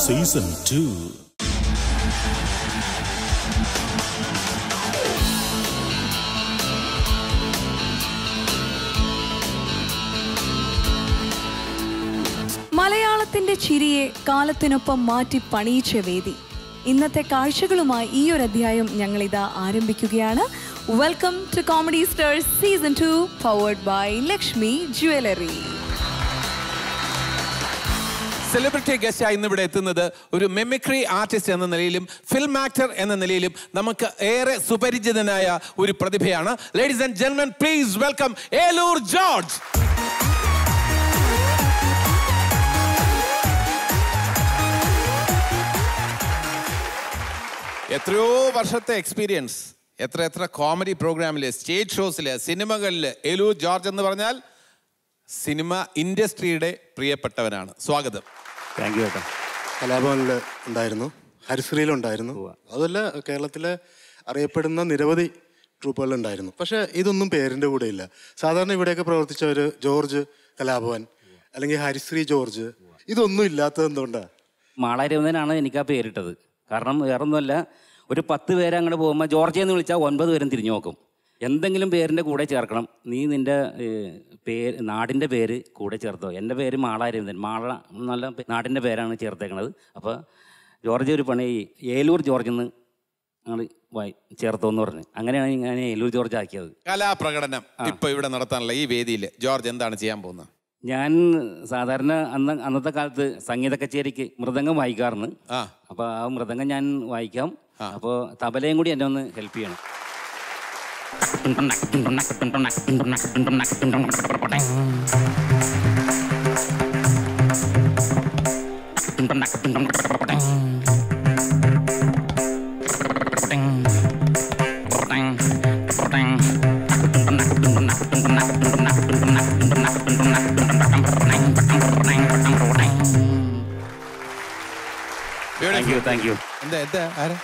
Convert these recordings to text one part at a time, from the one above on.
Season two മലയാളത്തിന്റെ ചിരിയെ കാലത്തിനൊപ്പം മാറ്റി പണിയിച്ച വേദി ഇന്നത്തെ കാഴ്ചകളുമായി ഈ ഒരു അധ്യായം ഞങ്ങൾ ഇതാ ആരംഭിക്കുകയാണ് welcome to comedy stars season two powered by Lakshmi jewellery celebrity ഗസ്റ്റായി ഇന്ന് ഇവിടെ എത്തുന്നത് ഒരു മെമിക്രി ആർട്ടിസ്റ്റ് എന്ന നിലയിലും ഫിലിം ആക്ടർ എന്ന നിലയിലും നമുക്ക് ഏറെ സുപരിചിതനായ ഒരു പ്രതിഭയാണ് ലേഡീസ് ആൻഡ് ജെന്മൻ പ്ലീസ് വെൽക്കം ഏലൂർ ജോർജ് എത്രയോ വർഷത്തെ എക്സ്പീരിയൻസ് എത്ര എത്ര കോമഡി പ്രോഗ്രാമില് സ്റ്റേജ് ഷോസില് സിനിമകളില് ഏലൂർ ജോർജ് എന്ന് പറഞ്ഞാൽ സിനിമ ഇൻഡസ്ട്രിയുടെ പ്രിയപ്പെട്ടവനാണ് സ്വാഗതം താങ്ക് യു ഏട്ടാ കലാഭവനിൽ ഉണ്ടായിരുന്നു ഹരിശ്രീയിലുണ്ടായിരുന്നു അതുമല്ല കേരളത്തിലെ അറിയപ്പെടുന്ന നിരവധി ട്രൂപ്പുകളുണ്ടായിരുന്നു പക്ഷെ ഇതൊന്നും പേരിന്റെ കൂടെ ഇല്ല സാധാരണ ഇവിടെയൊക്കെ പ്രവർത്തിച്ചവർ ജോർജ് കലാഭവൻ അല്ലെങ്കിൽ ഹരിശ്രീ ജോർജ് ഇതൊന്നും ഇല്ലാത്തത് എന്തുകൊണ്ടാ മാളാരവനാണ് എനിക്ക് ആ പേരിട്ടത് കാരണം വേറൊന്നുമല്ല ഒരു പത്ത് പേരെ അങ്ങോട്ട് പോകുമ്പോൾ ജോർജിയ എന്ന് വിളിച്ചാൽ ഒൻപത് പേരും തിരിഞ്ഞു നോക്കും എന്തെങ്കിലും പേരിൻ്റെ കൂടെ ചേർക്കണം നീ നിൻ്റെ പേര് നാടിൻ്റെ പേര് കൂടെ ചേർത്തോ എൻ്റെ പേര് മാളാരവിന്ദൻ മാള നല്ല പേ- നാടിൻ്റെ പേരാണ് ചേർത്തേക്കണത് അപ്പോൾ ജോർജ് ഒരു പണി ഏലൂർ ജോർജ് എന്ന് അങ്ങോട്ട് വായി ചേർത്തോ എന്ന് പറഞ്ഞു അങ്ങനെയാണ് ഞാൻ ഏലൂർ ജോർജ് ആക്കിയത് കലാപ്രകടനം ഇപ്പൊ ഇവിടെ നടത്താനുള്ള ഈ വേദിയിൽ ജോർജ് എന്താണ് ചെയ്യാൻ പോകുന്നത് ഞാൻ സാധാരണ അന്ന് അന്നത്തെ കാലത്ത് സംഗീത കച്ചേരിക്ക് മൃദംഗം വായിക്കാറുണ്ട് ആ അപ്പോൾ ആ മൃദംഗം ഞാൻ വായിക്കാം അപ്പോൾ തബലയും കൂടി എന്നെ ഒന്ന് ഹെൽപ്പ് ചെയ്യണം താങ്ക് യു താങ്ക് യു എന്താ എന്താ ആരാ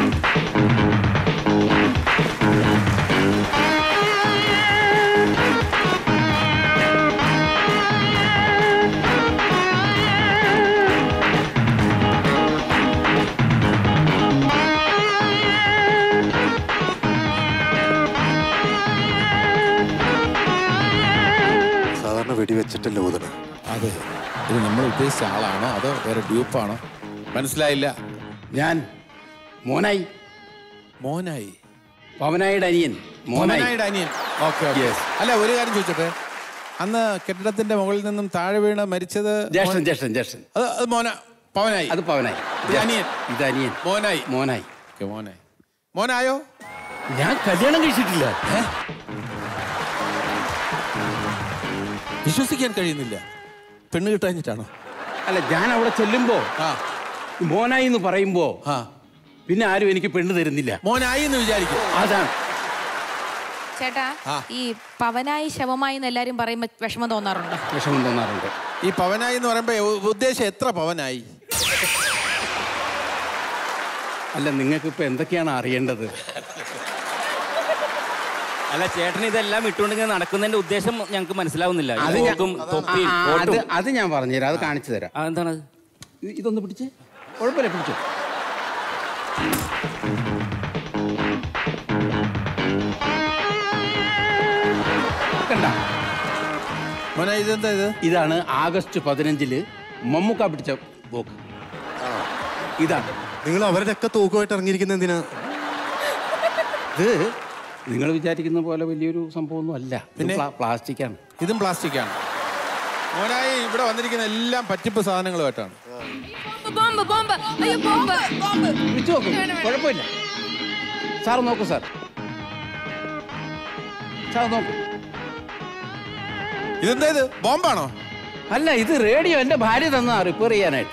സാധാരണ വെടിവെച്ചിട്ടല്ലേ ഊതണ അതെ ഇത് നമ്മൾ ഉദ്ദേശിച്ച ആളാണോ അതോ വേറെ ഡ്യൂപ്പാണോ മനസ്സിലായില്ല ഞാൻ മോനായി മോനായി പവനായുടെ അനിയൻ മോനായി മോനായുടെ അനിയൻ ഓക്കെ ഓക്കെ Yes. അല്ല ഒരു കാര്യം ചോദിച്ചോട്ടെ അന്ന് കെട്ടിടത്തിന്റെ മുകളിൽ നിന്നും താഴെ വീണ് മരിച്ചത് ജ്യേഷ്ഠൻ ജ്യേഷ്ഠൻ ജ്യേഷ്ഠൻ അത് അത് മോന പവനായി അത് പവനായി ഇത് അനിയൻ. ഇത് അനിയൻ മോനായി മോനായി ഓക്കെ മോനായി മോനായോ ഞാൻ കല്യാണം കഴിച്ചിട്ടില്ല വിശ്വസിക്കാൻ കഴിയുന്നില്ല പെണ്ണ് കിട്ടാഞ്ഞിട്ടാണോ അല്ല ഞാൻ അവിടെ ചെല്ലുമ്പോ ആ മോനായി എന്ന് പറയുമ്പോ ആ പിന്നെ ആരും എനിക്ക് പെണ്ണ് തരുന്നില്ല മോനായി എന്ന് വിചാരിക്കും അതാണ് ചേട്ടാ ആ. ഈ പവനായി ശവമായി എന്ന് എല്ലാരും പറയുമ്പോ വിഷമം തോന്നാറുണ്ടോ വിഷമം തോന്നാറുണ്ട് ഈ പവനായി എന്ന് പറയുമ്പോ ഉ- ഉദ്ദേശം എത്ര പവനായി അല്ല നിങ്ങൾക്ക് ഇപ്പൊ എന്തൊക്കെയാണ് അറിയേണ്ടത് അല്ല ചേട്ടൻ ഇതെല്ലാം ഇട്ടുകൊണ്ട് ഇങ്ങനെ നടക്കുന്നതിന്റെ ഉദ്ദേശം ഞങ്ങൾക്ക് മനസ്സിലാവുന്നില്ല ഈ അത് ഞാൻ- തോക്കും, തൊപ്പിയും, ആ, ആ, അത് കോട്ടും. അത് ഞാൻ പറഞ്ഞുതരാം അത് കാണിച്ചു തരാം ആ, എന്താണത് ഇത് ഇതൊന്ന് പിടിച്ച് കുഴപ്പമില്ല പിടിച്ചു കണ്ട മോനായി ഇതെന്താ ഇത് ഇതാണ് ആഗസ്റ്റ് പതിനഞ്ചില് മമ്മൂക്ക പിടിച്ച ബോക്ക് ഇതാണ് നിങ്ങൾ അവരുടെയൊക്കെ തൂക്കമായിട്ട് ഇറങ്ങിയിരിക്കുന്ന എന്തിനാ ഇത് നിങ്ങൾ വിചാരിക്കുന്ന പോലെ വലിയൊരു സംഭവമൊന്നും അല്ല പിന്നെ പ്ലാസ്റ്റിക് ആണ് ഇതും പ്ലാസ്റ്റിക് ആണ് മോനായി ഇവിടെ വന്നിരിക്കുന്ന എല്ലാം പറ്റിപ്പ് സാധനങ്ങളുമായിട്ടാണ് ബോംബ് ബോംബ് അയ്യോ ബോംബ് ബോംബ് പിടിച്ചു നോക്കും കുഴപ്പമില്ല സാർ നോക്കൂ സാർ സാർ നോക്കൂ ഇതെന്താ ഇത് ബോംബാണോ അല്ല ഇത് റേഡിയോ എൻ്റെ ഭാര്യ തന്നാ റിപ്പയർ ചെയ്യാനായിട്ട്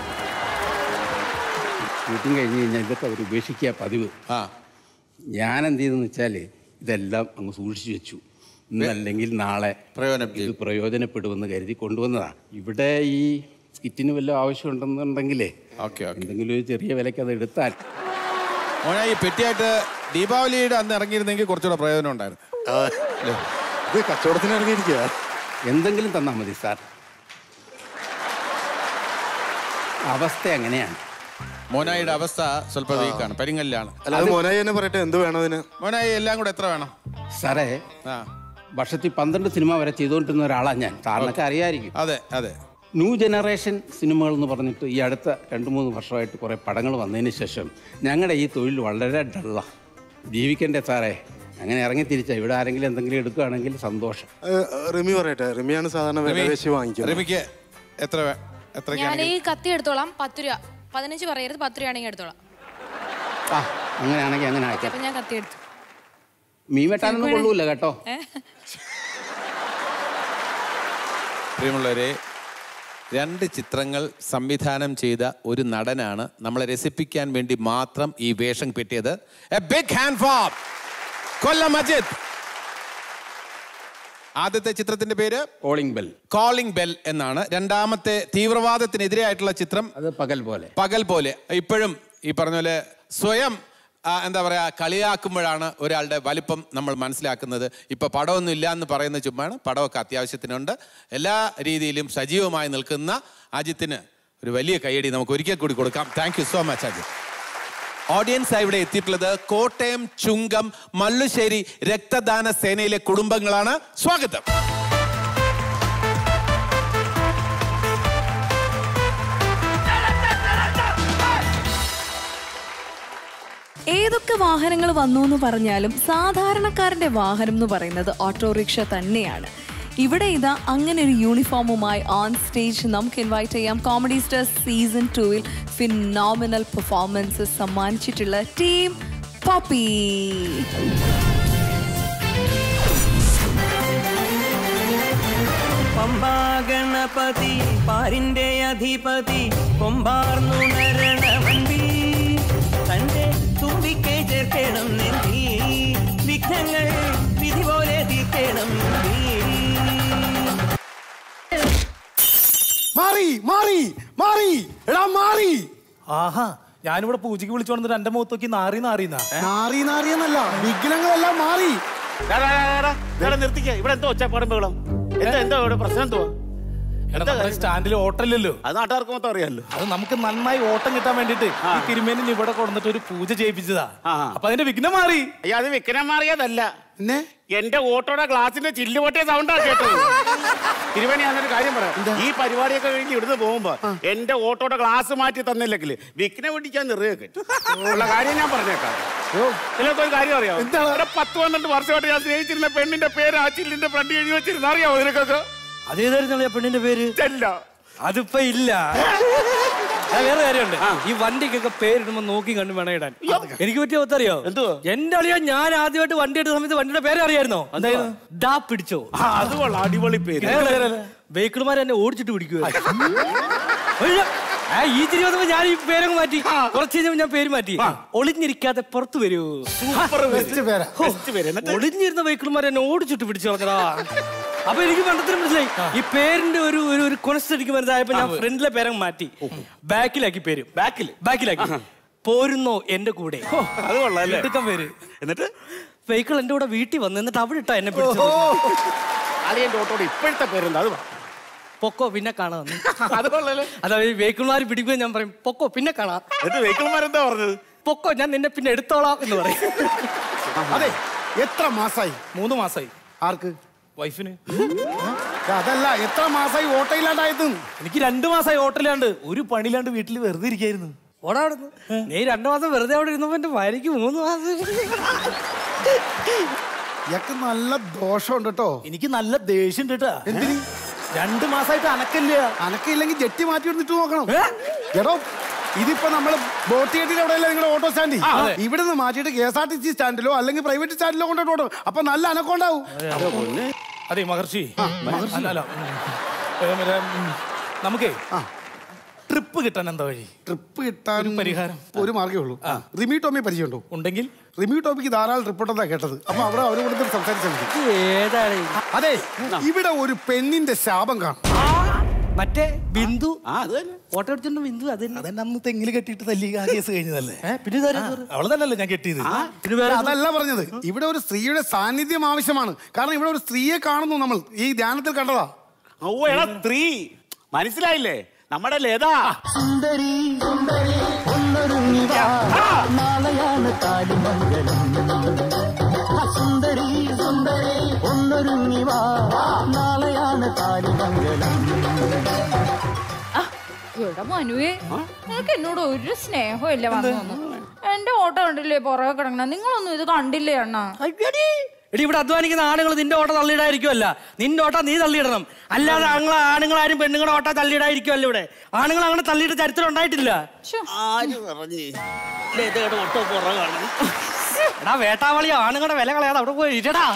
ഷൂട്ടിങ് കഴിഞ്ഞ് കഴിഞ്ഞാൽ ഇതൊക്കെ അവർ ഉപേക്ഷിക്കുക പതിവ് ആ ഞാൻ എന്ത് ചെയ്തെന്ന് വെച്ചാൽ ഇതെല്ലാം അങ്ങ് സൂക്ഷിച്ചു വെച്ചു ഇന്നല്ലെങ്കിൽ നാളെ പ്രയോജനപ്പെടും. ഇത് പ്രയോജനപ്പെടുമെന്ന് കരുതി കൊണ്ടുവന്നതാ ഇവിടെ ഈ സ്കിറ്റിന് വല്ല ആവശ്യമുണ്ടെന്നുണ്ടെങ്കിലേ ഓക്കെ ഓക്കെ എന്തെങ്കിലും ഒരു ചെറിയ വിലയ്ക്ക് അത് എടുത്താൽ മോനായി പെട്ടിയായിട്ട് ദീപാവലിയുടെ അന്ന് ഇറങ്ങിയിരുന്നെങ്കിൽ കുറച്ചുകൂടെ പ്രയോജനം ഉണ്ടായിരുന്നു ആ, ഇത് കച്ചവടത്തിന് ഇറങ്ങിയിരിക്കുക എന്തെങ്കിലും തന്നാൽ മതി സാർ അവസ്ഥ എങ്ങനെയാണ് മോനായിയുടെ അവസ്ഥ സ്വല്പം വീക്കാണ് പരിങ്ങലിലാണ് അല്ല അത് മോനായി തന്നെ പറയട്ടെ എന്ത് വേണം അതിന് മോനായി എല്ലാം കൂടെ എത്ര വേണം സാറേ ആ വർഷത്തിൽ പന്ത്രണ്ട് സിനിമ വരെ ചെയ്തുകൊണ്ടിരുന്ന ഒരാളാണ് ഞാൻ സാറിനൊക്കെ അറിയായിരിക്കും അതെ അതെ ന്യൂ ജനറേഷൻ സിനിമകൾ എന്ന് പറഞ്ഞിട്ട് ഈ അടുത്ത രണ്ട് മൂന്ന് വർഷമായിട്ട് കുറേ പടങ്ങൾ വന്നതിന് ശേഷം ഞങ്ങളുടെ ഈ തൊഴിൽ വളരെ ഡള്ളാണ് ജീവിക്കണ്ടേ സാറേ അങ്ങനെ ഇറങ്ങി തിരിച്ചാ ഇവിടെ ആരെങ്കിലും എന്തെങ്കിലും എടുക്കുകയാണെങ്കിൽ സന്തോഷം ഏ, റിമി പറയട്ടെ റിമിയാണ് സാധാരണ വിലവേശി വാങ്ങിക്കുന്നത് റിമിക്ക് എത്ര വേ- എത്രയ്ക്കാണ് ഞാൻ ഈ കത്തി എടുത്തോളാം പത്ത് രൂപ പതിനഞ്ച് പറയരുത് പത്ത് രൂപയാണെങ്കിൽ എടുത്തോളാം ആ അങ്ങനെയാണെങ്കിൽ അങ്ങനെ ആക്കാം അപ്പൊ ഞാൻ കത്തി എടുത്തു മീൻ വെട്ടാനൊന്നും കൊള്ളൂല കേട്ടോ പ്രിയമുള്ളവരെ രണ്ട് ചിത്രങ്ങൾ സംവിധാനം ചെയ്ത ഒരു നടനാണ് നമ്മളെ രസിപ്പിക്കാൻ വേണ്ടി മാത്രം ഈ വേഷം കിട്ടിയത് a big hand for Kollam Ajith ആദ്യത്തെ ചിത്രത്തിന്റെ പേര് കോളിംഗ് ബെൽ കോളിംഗ് ബെൽ എന്നാണ് രണ്ടാമത്തെ തീവ്രവാദത്തിനെതിരെയായിട്ടുള്ള ചിത്രം അത് പകൽ പോലെ പകൽ പോലെ ഇപ്പോഴും ഈ പറഞ്ഞ പോലെ സ്വയം ആ, എന്താ പറയാ കളിയാക്കുമ്പോഴാണ് ഒരാളുടെ വലിപ്പം നമ്മൾ മനസ്സിലാക്കുന്നത് ഇപ്പൊ പടമൊന്നും ഇല്ല എന്ന് പറയുന്ന ചുമ്മാണ് പടമൊക്കെ അത്യാവശ്യത്തിനുണ്ട് എല്ലാ രീതിയിലും സജീവമായി നിൽക്കുന്ന അജിത്തിന് ഒരു വലിയ കൈയടി നമുക്ക് ഒരിക്കൽ കൂടി കൊടുക്കാം thank you so much Ajith audience ഇവിടെ എത്തിയിട്ടുള്ളത് കോട്ടയം ചുങ്കം മല്ലുശ്ശേരി രക്തദാന സേനയിലെ കുടുംബങ്ങളാണ് സ്വാഗതം ഏതൊക്കെ വാഹനങ്ങൾ വന്നു എന്ന് പറഞ്ഞാലും സാധാരണക്കാരന്റെ വാഹനം എന്ന് പറയുന്നത് ഓട്ടോറിക്ഷ തന്നെയാണ് ഇവിടെ ഇതാ അങ്ങനെ ഒരു യൂണിഫോമുമായി ഓൺ സ്റ്റേജ് നമുക്ക് ഇൻവൈറ്റ് ചെയ്യാം കോമഡി സ്റ്റാർസ് സീസൺ ടൂവിൽ ഫിനോമിനൽ പെർഫോമൻസസ് സമ്മാനിച്ചിട്ടുള്ള ടീം പോപ്പി പമ്പാഗണപതി പാരിന്റെ അധിപതി കൊമ്പാർന്നുണരണമൻപി തന്റെ തുമ്പിക്കെ ചേർക്കണം നെന്തി വിഘ്നങ്ങൾ വിധി പോലെ തീർക്കണം മാറി മാറി മാറി എടാ മാറി ആഹാ ഞാനിവിടെ പൂജയ്ക്ക് വിളിച്ചു വന്നിട്ട് എന്റെ മുഖത്ത് നോക്കി നാറി നാറിന്നാ നാറി നാറിയെന്നല്ല വിഘ്നങ്ങളെല്ലാം മാറി നിർത്തിക്ക ഇവിടെ എന്തോ ഒച്ചപ്പാടും ബഹളം എന്താ എന്താ ഇവിടെ പ്രശ്നം എന്തോ സ്റ്റാൻഡിൽ ഓട്ടമില്ലല്ലോ അത് നാട്ടുകാർക്ക് മൊത്തം അറിയാലോ അത് നമുക്ക് നന്നായി ഓട്ടം കിട്ടാൻ വേണ്ടിട്ട് ഈ തിരുമേനി ഇവിടെ കൊണ്ടുവന്നിട്ട് ഒരു പൂജ ചെയ്യിപ്പിച്ചതാ ആ. അപ്പൊ അതിന്റെ വിഘ്നം മാറി അയ്യോ അത് വിക്രം മാറിയതല്ല പിന്നെ എന്റെ ഓട്ടോയുടെ ഗ്ലാസിന്റെ ചില്ല് പൊട്ടിയ സൗണ്ടാ കേട്ടത് തിരുവനി ഞാനൊരു കാര്യം പറയാം ഈ പരിപാടിയൊക്കെ കഴിഞ്ഞ് ഇവിടുന്ന് പോകുമ്പോ എന്റെ ഓട്ടോയുടെ ഗ്ലാസ് മാറ്റി തന്നില്ലെങ്കിൽ വിഘ്നം പിടിക്കാൻ നിറയൊക്കെ ഉള്ള കാര്യം ഞാൻ പറഞ്ഞേക്കാം നിങ്ങൾക്ക് ഒരു കാര്യം അറിയാമോ എന്താണ്? ഒരു പത്ത് പന്ത്രണ്ട് വർഷമായിട്ട് ഞാൻ സ്നേഹിച്ചിരുന്ന പെണ്ണിന്റെ പേര് ആ ചില്ലിന്റെ ഫ്രണ്ട് എഴുതി വെച്ചിരുന്നു അറിയാമോ നിനക്കൊക്കെ അതേതായിരുന്നു പെണ്ണിന്റെ പേര് ചെല്ല അതിപ്പോ ഇല്ല ആ, വേറെ കാര്യമുണ്ട് ഈ വണ്ടിക്കൊക്കെ പേരിടുമ്പോ നോക്കി കണ്ടു വേണം ഇടാൻ എനിക്ക് പറ്റിയ ഒത്തറിയോ എന്തുവാ? എന്റെ അളിയാ ഞാൻ ആദ്യമായിട്ട് വണ്ടി എടുത്ത സമയത്ത് വണ്ടിയുടെ പേര് അറിയായിരുന്നോ എന്തായിരുന്നു ഡാ പിടിച്ചോ ആ, അത് കൊള്ളാം അടിപൊളി പേര് വെഹിക്കിൾമാർ എന്നെ ഓടിച്ചിട്ട് പിടിക്കുക ഈ തിരി വന്നപ്പോ ഞാൻ ഈ പേരങ്ങ് മാറ്റി കുറച്ച് കഴിഞ്ഞപ്പോ ഞാൻ പേര് മാറ്റി ഒളിഞ്ഞിരിക്കാതെ പുറത്തു വരൂ ബെസ്റ്റ് പേരാ ഹോ, ഒളിഞ്ഞിരുന്ന വെഹിക്കിൾമാർ എന്നെ ഓടിച്ചിട്ട് പിടിച്ചു കളഞ്ഞടാ അപ്പൊ എനിക്ക് പണ്ടത്തിന് മനസ്സിലായി ഈ പേരിന്റെ ഒരു ഒരു ഒരു കൊനസ്റ്റ് എനിക്ക് മനസ്സിലായപ്പോ ഞാൻ ഫ്രണ്ടിലെ പേരങ്ങ് മാറ്റി ബാക്കിലാക്കി പേര് ബാക്കിൽ ബാക്കിലാക്കി പോരുന്നോ എന്റെ കൂടെ അത് കൊള്ളാം അല്ലേ എടുക്കാൻ പേര് എന്നിട്ട് വെഹിക്കിൾ എന്റെ കൂടെ വീട്ടിൽ വന്ന് എന്നിട്ട് അവിടെ ഇട്ടാ എന്നെ പിടിച്ചത് അളിയന്റെ ഓട്ടോയുടെ ഇപ്പോഴത്തെ പേരെന്താ അത് പറ. പൊക്കോ പിന്നെ കാണാം അത് കൊള്ളാലേ അതാ ഈ വെഹിക്കിൾമാർ പിടിക്കുമ്പോൾ ഞാൻ പറയും പൊക്കോ പിന്നെ കാണാം എന്നിട്ട് വെഹിക്കിൾമാരെന്താ പറഞ്ഞത് പൊക്കോ ഞാൻ നിന്നെ പിന്നെ എടുത്തോളാം എന്ന് പറയും അതെ എത്ര മാസായി മൂന്ന് മാസായി ആർക്ക് വൈഫിന് അതല്ല എത്ര മാസായി ഓട്ടയില്ലാണ്ടായത് എനിക്ക് രണ്ടു മാസമായി ഹോട്ടലിലാണ്ട് ഒരു പണിയിലാണ്ട് വീട്ടിൽ വെറുതെ ഇരിക്കായിരുന്നു ഓടാ അവിടുന്ന് നീ രണ്ടു മാസം വെറുതെ അവിടെ ഇരുന്നപ്പോ എന്റെ ഭാര്യക്ക് മൂന്ന് മാസം ഇയാൾക്ക് നല്ല ദോഷമുണ്ട് കേട്ടോ എനിക്ക് നല്ല ദേഷ്യം കേട്ടാ എന്തിന് രണ്ടു മാസമായിട്ട് അനക്കല്ല അനക്കില്ലെങ്കിൽ ജെട്ടി മാറ്റി എടുത്തിട്ട് നോക്കണം എടോ ഇതിപ്പോ നമ്മള് ബോട്ടിയേറ്റിൽ എവിടെയല്ലേ നിങ്ങളുടെ ഓട്ടോ സ്റ്റാൻഡ് ഇവിടെ നിന്ന് മാറ്റിയിട്ട് K S R T C സ്റ്റാൻഡിലോ അല്ലെങ്കിൽ പ്രൈവറ്റ് സ്റ്റാൻഡിലോ കൊണ്ടോട്ട് ഓടും അപ്പൊ നല്ല അനക്കമുണ്ടാവും അതെ മഹർഷി അല്ല അല്ല ഉം. ഏ, മറ്റേ, ഉം, നമുക്കേ ട്രിപ്പ് കിട്ടാൻ എന്താ വഴി ട്രിപ്പ് കിട്ടാൻ ഒരു പരിഹാരം. ഒരു മാർഗേ ഉള്ളൂ റിമി ടോമി പരിചയമുണ്ടോ ഉണ്ടെങ്കിൽ റിമി ടോമിക്ക് ധാരാളം റിപ്പോർട്ട് എന്താ കേട്ടത് അപ്പൊ അവിടെ അവർ കൊടുത്തിട്ട് സംസാരിച്ചു ഏതാണ് അതെ ഇവിടെ ഒരു പെണ്ണിന്റെ ശാപം കാണും മറ്റേ ബിന്ദു ആ അത് തന്നെ ഫോട്ടോ എടുത്തിട്ടുണ്ട് ബിന്ദു അത് തന്നെ. അതെന്നെ അന്ന് തെങ്ങിൽ കെട്ടിയിട്ട് തല്ലി ആ കേസ് കഴിഞ്ഞതല്ലേ ഏ, പിന്നെ ഇതാരാ ഇത്? അവളെ തന്നെയല്ലേ ഞാൻ കെട്ടിയത് പിന്നെ വേറെ അതല്ല പറഞ്ഞത് ഇവിടെ ഒരു സ്ത്രീയുടെ സാന്നിധ്യം ആവശ്യമാണ് കാരണം ഇവിടെ ഒരു സ്ത്രീയെ കാണുന്നു നമ്മൾ ഈ ധ്യാനത്തിൽ കണ്ടതാ ഓ എടാ സ്ത്രീ മനസ്സിലായില്ലേ നമ്മുടെ ലതാ സുന്ദരി സുന്ദരി ഒന്നൊരുങ്ങി വാ നാളെയാണ് താലിമംഗലം സുന്ദരി സുന്ദരി ഒന്നൊരുങ്ങി വാ നാളെയാണ് താലിമംഗലം എടാ മനുവേ നിനക്ക് എന്നോട് ഒരു സ്നേഹവും ഇല്ല വന്നു എന്റെ ഓട്ടം കണ്ടില്ലേ പുറകെ കിടക്കണ നിങ്ങളൊന്നും ഇത് കണ്ടില്ലേ അണ്ണാ എടി ഇവിടെ അധ്വാനിക്കുന്ന ആണുങ്ങൾ നിന്റെ ഓട്ടം തള്ളിയിടായിരിക്കുമല്ല നിന്റെ ഓട്ടം നീ തള്ളിയിടണം അല്ലാതെ ആണുങ്ങൾ ആണുങ്ങളാരും പെണ്ണുങ്ങളുടെ ഓട്ടം തള്ളിയിടായിരിക്കുമല്ല ഇവിടെ ആണുങ്ങൾ അങ്ങനെ തള്ളിയിട്ട് ചരിത്രം ഉണ്ടായിട്ടില്ല ആര് പറഞ്ഞു ലതയുടെ ഒട്ടോ പുറകാണ് എടാ വേട്ടാവളി ആണുങ്ങളുടെ വില കളയാതെ അവിടെ പോയി ഇരടാ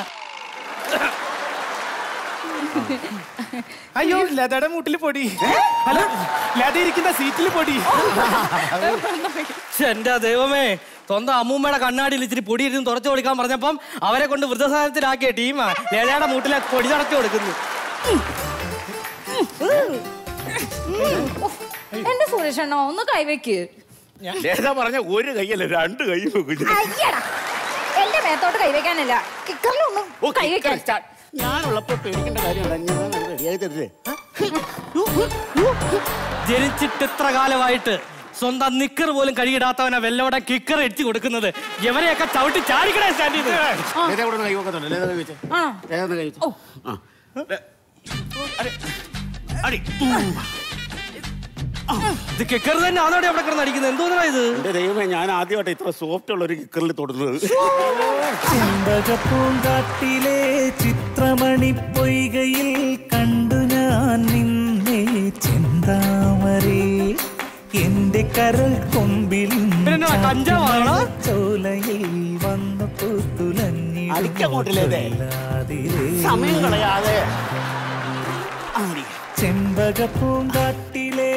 അയ്യോ ലതയുടെ മൂട്ടിൽ പൊടി അല്ല ലത ഇരിക്കുന്ന സീറ്റിൽ പൊടി ശ്ശെ, എന്റെ ദൈവമേ സ്വന്തം അമ്മൂമ്മയുടെ കണ്ണാടിയിൽ ഇച്ചിരി പൊടി ഇരുന്ന് തുറച്ചു കൊടുക്കാൻ പറഞ്ഞപ്പം അവരെ കൊണ്ട് വൃദ്ധസാധനത്തിലാക്കിയ ടീമാ ലതയുടെ മൂട്ടിലെ പൊടി തടച്ചു കൊടുക്കുന്നു എന്റെ സുരേഷ് അണ്ണ ഒന്ന് കൈവയ്ക്ക് ലത പറഞ്ഞ ഒരു കൈയല്ല രണ്ട് കൈ വെക്കും അയ്യടാ എന്റെ മേത്തോട്ട് കൈവയ്ക്കാനല്ല കിക്കറിലൊന്നും കൈവയ്ക്കാൻ ഞാനുള്ളപ്പോ പേടിക്കേണ്ട കാര്യമല്ല ഞാൻ റെഡിയായി തരില്ലേ ജനിച്ചിട്ട് ഇത്ര കാലമായിട്ട് സ്വന്തം നിക്കർ പോലും കഴുകിടാത്തവനെ വെല്ലോടെ കിക്കർ ഇടിച്ചു കൊടുക്കുന്നത് ഇവരെയൊക്കെ ചവിട്ടി ചാടിക്കണേ സ്റ്റാൻഡ് ചെയ്ത് ലത ഇവിടെ കൈ വെക്കുന്നുണ്ട് ലത കൈ വെച്ചേ ആ ലത ഒന്ന് കൈ വെച്ചേ ആ ല- അടി. അടി ഇത് കിക്കർ തന്നെ ആണോടെ അവിടെ കിടന്ന് അടിക്കുന്നത് എന്തോന്നാ ഇത് എന്റെ ദൈവമേ ഞാൻ ആദ്യമായിട്ട് ഇത്ര സോഫ്റ്റ് ഉള്ള ഒരു കിക്കറിൽ തൊടുന്നത് ചെമ്പകപ്പൂങ്കാട്ടിലെ ചിത്രമണി പൊയ്കയിൽ കണ്ടു ഞാൻ നിന്നെ ചെന്താമരേ എന്റെ കരൾ കൊമ്പിൽ ഇവനെന്നാ കഞ്ചാവാണോ? ചോലയിൽ വന്നു പൂത്തുലഞ്ഞി അടിക്കങ്ങോട്ടില്ലേ സമയം കളയാതെ ആടി. ചെമ്പകപ്പൂങ്കാട്ടിലെ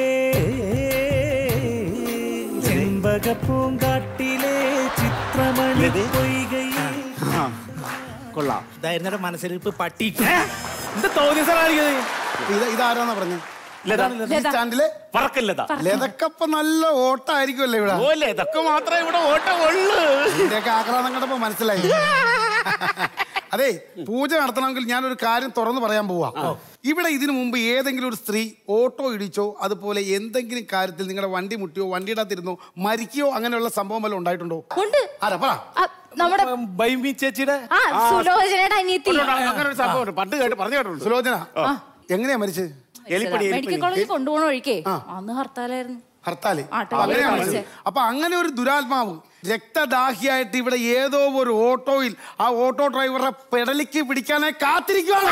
ചെമ്പകപ്പൂങ്കാട്ടിലെ ചിത്രമണി പൊയ്കയിൽ ആ, കൊള്ളാം ഇതായിരുന്നു മനസ്സിലിപ്പ് പട്ടി എന്താ തോന്നിയ സാറായിരിക്കുന്നത് ഇത് ഇതാരാന്നാ പറഞ്ഞു ലത ഈ സ്റ്റാൻഡിലെ പറക്കല്ലതാ ലതക്കപ്പ നല്ല ഓട്ടായിരിക്കുമല്ലേ ഇവിടെ ഓലെ ഇതൊക്കെ മാത്രമേ ഇവിടെ ഓട്ടം ഉള്ളൂ ഇതിന്റെയൊക്കെ ആക്രാന്തം കണ്ടപ്പോ മനസ്സിലായി അതെ പൂജ നടത്തണമെങ്കിൽ ഞാനൊരു കാര്യം തുറന്നു പറയാൻ പോവാ ഇവിടെ ഇതിനു മുമ്പ് ഏതെങ്കിലും ഒരു സ്ത്രീ ഓട്ടോ ഇടിച്ചോ അതുപോലെ എന്തെങ്കിലും കാര്യത്തിൽ നിങ്ങളുടെ വണ്ടി മുട്ടിയോ വണ്ടിയുടെ അകത്തിരുന്നോ മരിക്കുകയോ അങ്ങനെയുള്ള സംഭവം വല്ലതും ഉണ്ടായിട്ടുണ്ടോ ഉണ്ട് ആരാ പറ ആ, നമ്മുടെ ബൈമി ചേച്ചിയുടെ ആ സുലോചനയുടെ അനിയത്തി അങ്ങനെ ഒരു സംഭവം പണ്ട് കേട്ട് പറഞ്ഞു കേട്ടുണ്ട് സുലോചന എങ്ങനെയാ മരിച്ചത് എലിപ്പടി മെഡിക്കൽ എലിപ്പടി കോളേജിൽ കൊണ്ടുപോകണ ഒഴിക്കേ അന്ന് ഹർത്താലായിരുന്നു ഹർത്താല് ആട്ടോ, അങ്ങനെയാ ആട്ടോ. മരിച്ചത് അപ്പൊ അങ്ങനെ ഒരു ദുരാത്മാവ് രക്തദാഹിയായിട്ട് ഇവിടെ ഏതോ ഒരു ഓട്ടോയിൽ ആ ഓട്ടോ ഡ്രൈവറെ പെടലിക്ക് പിടിക്കാനായി കാത്തിരിക്കുകയാണ്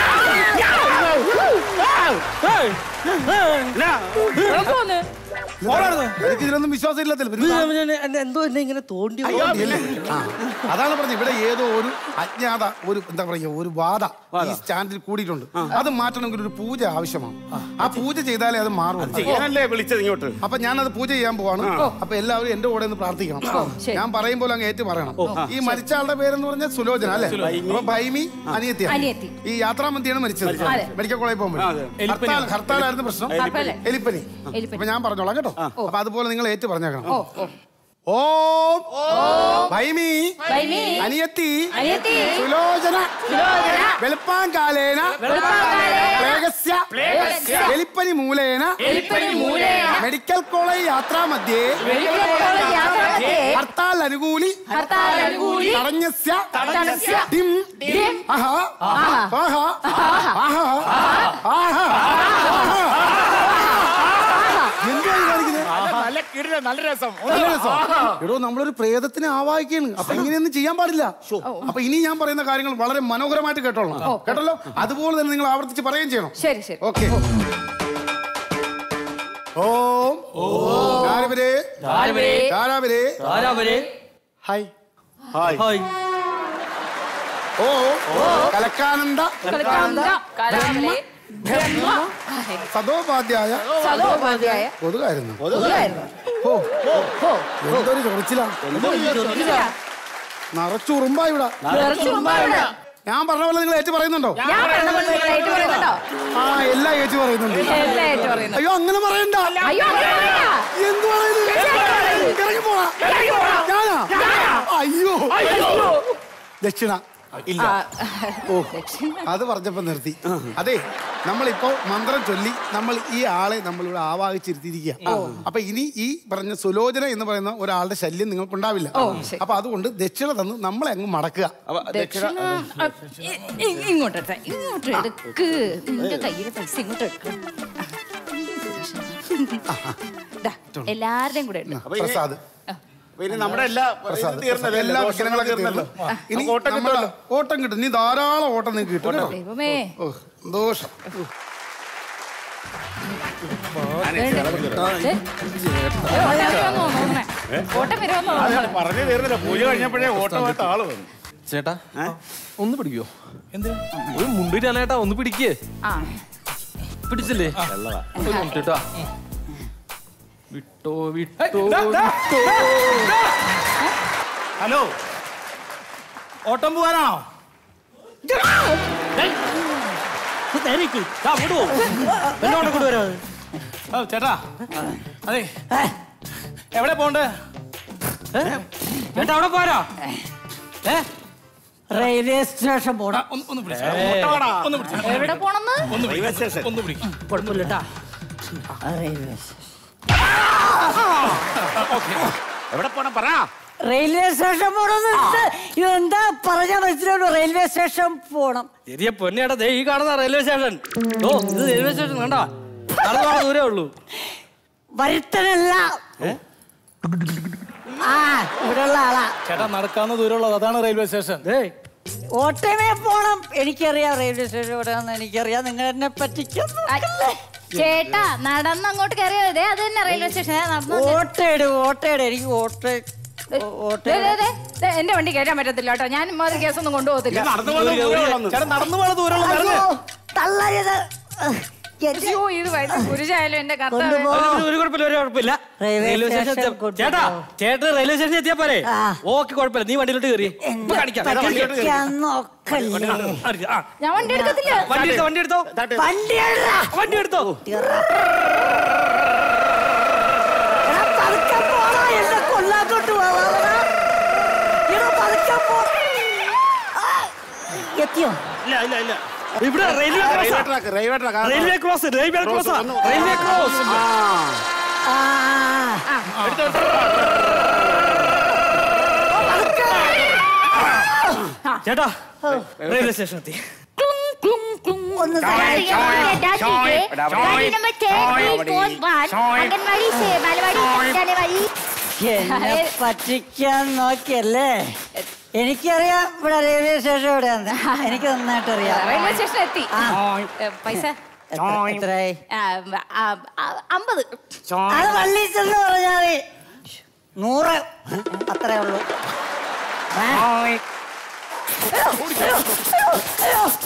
എനിക്ക് ഇതിലൊന്നും വിശ്വാസം ഇല്ലത്തില്ല എന്തോ എന്നെ ഇങ്ങനെ തോണ്ടി ആ, അതാണ് പറഞ്ഞത് ഇവിടെ ഏതോ ഒരു അജ്ഞാത ഒരു എന്താ പറയുക ഒരു വാദ ഈ സ്റ്റാൻഡിൽ കൂടിയിട്ടുണ്ട് അത് മാറ്റണമെങ്കിൽ ഒരു പൂജ ആവശ്യമാണ് ആ പൂജ ചെയ്താലേ അത് മാറും ചെയ്യാനല്ലേ വിളിച്ചത് ഇങ്ങോട്ട് അപ്പൊ ഞാനത് പൂജ ചെയ്യാൻ പോവാണ് അപ്പൊ എല്ലാവരും എന്റെ കൂടെ ഒന്ന് പ്രാർത്ഥിക്കണം ശരി. ഞാൻ പറയുമ്പോൾ അങ്ങ് ഏറ്റു പറയണം ഈ മരിച്ച ആളുടെ പേരെന്ന് പറഞ്ഞാൽ സുലോചന അല്ലേ അപ്പൊ ഭൈമി അനിയത്തിയാണ് അനിയത്തി. ഈ യാത്രാമന്തിയാണ് മരിച്ചത് അതെ. മെഡിക്കൽ കോളേജ് പോകുമ്പോൾ ഹർത്താൽ ഹർത്താലായിരുന്നു പ്രശ്നം ഹർത്താല്. എലിപ്പനി എലിപ്പനി. അപ്പൊ ഞാൻ പറഞ്ഞോളാം കേട്ടോ അപ്പൊ അതുപോലെ നിങ്ങൾ ഏറ്റു പറഞ്ഞേക്കണം ഓ ഓ ഓം ഭൈമി ഭൈമി. അനിയത്തി അനിയത്തി. സുലോചന സുലോചന. വെളുപ്പാങ്കാലേന വെളുപ്പാങ്കാലേന. പ്ലേഗസ്യ പ്ലേഗസ്യ. എലിപ്പനി മൂലേന എലിപ്പനി മൂലേന. മെഡിക്കൽ കോളേജ് യാത്രാമധ്യേ മെഡിക്കൽ കോളേജ് യാത്രാമധ്യേ ഹർത്താൽ അനുകൂലി ഹർത്താൽ അനുകൂലി തടഞ്ഞസ്യ തടഞ്ഞസ്യ ടിം ടിം ആഹാ ആഹാ ആഹാ ആഹാ ആഹാ എന്തുവാ ഈ കാണിക്കുന്നത് നല്ല കിടില നല്ല രസം നല്ല രസം. എടോ നമ്മളൊരു പ്രേതത്തിനെ ആവാഹിക്കാണ് അപ്പൊ ഇങ്ങനെയൊന്നും ചെയ്യാൻ പാടില്ല അപ്പൊ ഇനി ഞാൻ പറയുന്ന കാര്യങ്ങൾ വളരെ മനോഹരമായിട്ട് കേട്ടോളണം കേട്ടല്ലോ അതുപോലെ തന്നെ നിങ്ങൾ ആവർത്തിച്ച് പറയുകയും ചെയ്യണം ശരി ശരി ഓക്കെ ഓം ധാരാവരേ ധാരാവരേ. ധാരാവരേ ആരാവരെ ഹായ് ഹായ് ഓ കലക്കാനന്ദ കലക്കാനന്ദ കലാമലേ ബ്രഹ്മ സദോപാധ്യായ സദോപാധ്യായ കൊതുകായിരുന്നു കൊതുകായിരുന്നു. ഓ ഓ എന്തൊരു ചൊറിച്ചിലാ ഇല്ല. നിറച്ചു ഉറുമ്പാ ഇവിടെ നിറച്ച് ഉമ്മാവിടെ. ഞാൻ പറഞ്ഞ പോലെ നിങ്ങൾ ഏറ്റു പറയുന്നുണ്ടോ ഞാൻ പറഞ്ഞ പോലെ നിങ്ങൾ ഏറ്റു പറയുന്നുണ്ടോ? ആ എല്ലാം ഏറ്റു പറയുന്നുണ്ട് എല്ലാം ഏറ്റു പറയുന്നു. അയ്യോ അങ്ങനെ പറയണ്ട അയ്യോ, അങ്ങനെ പറയണ്ട. എന്തുവാണ് ഇത്? ഇറങ്ങി പോടാ. ഞാനാ അയ്യോ ദക്ഷിണ ഇല്ല ഓ അത് പറഞ്ഞപ്പോ നിർത്തി അതെ നമ്മളിപ്പോ മന്ത്രം ചൊല്ലി നമ്മൾ ഈ ആളെ നമ്മളിവിടെ ആവാഹിച്ചിരുത്തിയിരിക്കുക അപ്പൊ ഇനി ഈ പറഞ്ഞ സുലോചന എന്ന് പറയുന്ന ഒരാളുടെ ശല്യം നിങ്ങൾക്കുണ്ടാവില്ല അപ്പൊ അതുകൊണ്ട് ദക്ഷിണ തന്ന് നമ്മളെ അങ്ങ് മടക്കുക ദക്ഷിണ ആ, ഇ- ഇ- ഇങ്ങോട്ട് എടുത്തേ. ഇങ്ങോട്ട് എടുക്ക് നിന്റെ കയ്യിലെ പൈസ ഇങ്ങോട്ട് എടുക്ക് ദാ, എല്ലാവരുടെയും കൂടെ ഉണ്ട് അപ്പൊ ഇനി- പ്രസാദ് അപ്പൊ ഇനി നമ്മുടെ എല്ലാ പ്രസാദ്, ഇത് തീർന്നല്ലോ എല്ലാ ദോഷങ്ങളൊക്കെ വിഷയങ്ങളൊക്കെ തീർന്നല്ലോ തീർന്നു. ഇനി നമുക്ക് ഓട്ടം നമ്മളെ കിട്ടുമല്ലോ ഓട്ടം കിട്ടും നീ ധാരാളം ഓട്ടം നിങ്ങൾക്ക് കിട്ടും കേട്ടോ ദൈവമേ ഓ സന്തോഷം ദേ, ഓട്ടം വരുമെന്ന് തോന്നുന്നേ. ഓട്ടം വരുമെന്ന് അത് തോന്നുന്നു പറഞ്ഞു തീർന്നില്ല പൂജ കഴിഞ്ഞപ്പോഴേ ഓട്ടമായിട്ട് ആള് വന്നു ചേട്ടാ ഒന്ന് പിടിക്കോ എന്ത് ഒരു മുണ്ടിട്ടാലേട്ടാ ഒന്ന് പിടിക്കേ ആ പിടിച്ചില്ലേ ഒരു മിനിറ്റ് കേട്ടാ വിട്ടോ വിട്ടോ ദാ, ദാ. വിട്ടോ ഹലോ ഓട്ടം പോവാനാണോ ഓ, ചേട്ടാ അതെ എവിടെ പോണ്ടേ ചേട്ടാ അവിടെ പോരാ ഏ റെയിൽവേ സ്റ്റേഷൻ പോണം ഒന്ന് ഒന്ന് പിടിച്ചേ. ഓട്ടമാടാ. ഒന്ന് പിടിച്ചേ. എവിടെ പോണെന്ന് ഒന്ന് പിടിക്ക്. ഒന്ന് പിടിക്ക്. കുഴപ്പമില്ലട്ടാ റെയിൽവേ എവിടെ പോണം പറ റെയിൽവേ സ്റ്റേഷൻ പോണെന്ന് വെച്ചാ ഇതെന്താ പറഞ്ഞാ മനസ്സിലാവുള്ളൂ റെയിൽവേ സ്റ്റേഷൻ പോണം ചെറിയ പൊന്നേട്ടാ ദേ ഈ കാണുന്ന റെയിൽവേ സ്റ്റേഷൻ ഓ ഇത് റെയിൽവേ സ്റ്റേഷൻ കണ്ടാ നടന്നു പോണ ദൂരേ ഉള്ളൂ വരുത്തനല്ല ആ ഇവിടെയുള്ള ആളാ ചേട്ടാ നടക്കാവുന്ന ദൂരമുള്ളത് അതാണ് റെയിൽവേ സ്റ്റേഷൻ ഓട്ടമേ പോണം എനിക്കറിയാം റെയിൽവേ സ്റ്റേഷൻ എവിടെയാണെന്ന് എനിക്കറിയാം നിങ്ങൾ എന്നെ പറ്റിക്കുന്നു ചേട്ടാ നടന്ന് അങ്ങോട്ട് കയറിയത് ദേ, അത് തന്നെ റെയിൽവേ സ്റ്റേഷൻ നടന്നു ഓട്ടയിട് ഓട്ടയിട് എനിക്ക് ഓട്ട ഓട്ട ദേ, ദേ, ദേ, ദേ, എന്റെ വണ്ടി കയറ്റാൻ പറ്റത്തില്ല കേട്ടോ ഞാൻ ഇമ്മാതിരി കേസൊന്നും കൊണ്ടുപോകത്തില്ല നടന്നു പോകുന്ന ദൂരമുള്ളന്ന്. ചേട്ടാ നടന്നു പോണ ദൂരമുള്ള അയ്യോ തള്ളരുത് അയ്യോ ഇത് വയസ്സ് പുരുഷായാലും എന്റെ കർത്താവ് കൊണ്ടുപോ ഒരു- ഒരു കുഴപ്പമില്ല ഒരു കുഴപ്പമില്ല റെയിൽവേ റെയിൽവേ സ്റ്റേഷൻ സ്റ്റേഷൻ എത്തിയ- കൊണ്ടുപോ. ചേട്ടാ ചേട്ടൻ റെയിൽവേ സ്റ്റേഷൻ എത്തിയാ പോരെ ആ. ഓക്കെ കുഴപ്പമില്ല നീ വണ്ടിയിലോട്ട് കയറി ഇപ്പൊ കാണിക്കാം ഏതാ വണ്ടി? പറ്റിക്കാൻ നോക്കല്ലേ ആ, ഞാൻ വണ്ടി എടുക്കത്തില്ല വണ്ടി എടുത്തോ വണ്ടി എടുത്തോ വണ്ടി എഴുതാ. വണ്ടി എടുത്തോ എടാ, പതുക്കെ പോടാ, എന്നെ കൊല്ലാത്തോട്ട് പോവാ. എടാ, പതുക്കെ പോ. ആ, എത്തിയോ ഇല്ല ഇല്ല ഇല്ല ഇവിടെ railway railway cross track railway track ആ, റെയിൽവേ ക്രോസ് റെയിൽവേ ക്രോസ് ഒന്ന്. റെയിൽവേ ക്രോസ് ആ. ആ, ചേട്ടാ റെയിൽവേ സ്റ്റേഷൻ എത്തി ഒന്ന് ഡാഡി, ഡാഡി, ചോയ്, ഡാഡി നമ്പർ 10, 4, 1, അംഗൻവാടി, സേ- ബാലവാടി, ജനവാടി. എന്നെ പറ്റിക്കാൻ നോക്കിയല്ലേ എനിക്കറിയാം ഇവിടെ റെയിൽവേ സ്റ്റേഷൻ എവിടെയാന്ന് എനിക്ക് നന്നായിട്ട് അറിയാം റെയിൽവേ സ്റ്റേഷൻ എത്തി ആ. ഏ, പൈസ എത്ര- എത്രയായി ആ, ആ, ആ, അമ്പത് അത് വള്ളിച്ചെന്ന് പറഞ്ഞാൽ മതി നൂറ് അത്രേ ഉള്ളൂ ഏ? അയ്യോ, അയ്യോ, അയ്യോ, അയ്യോ.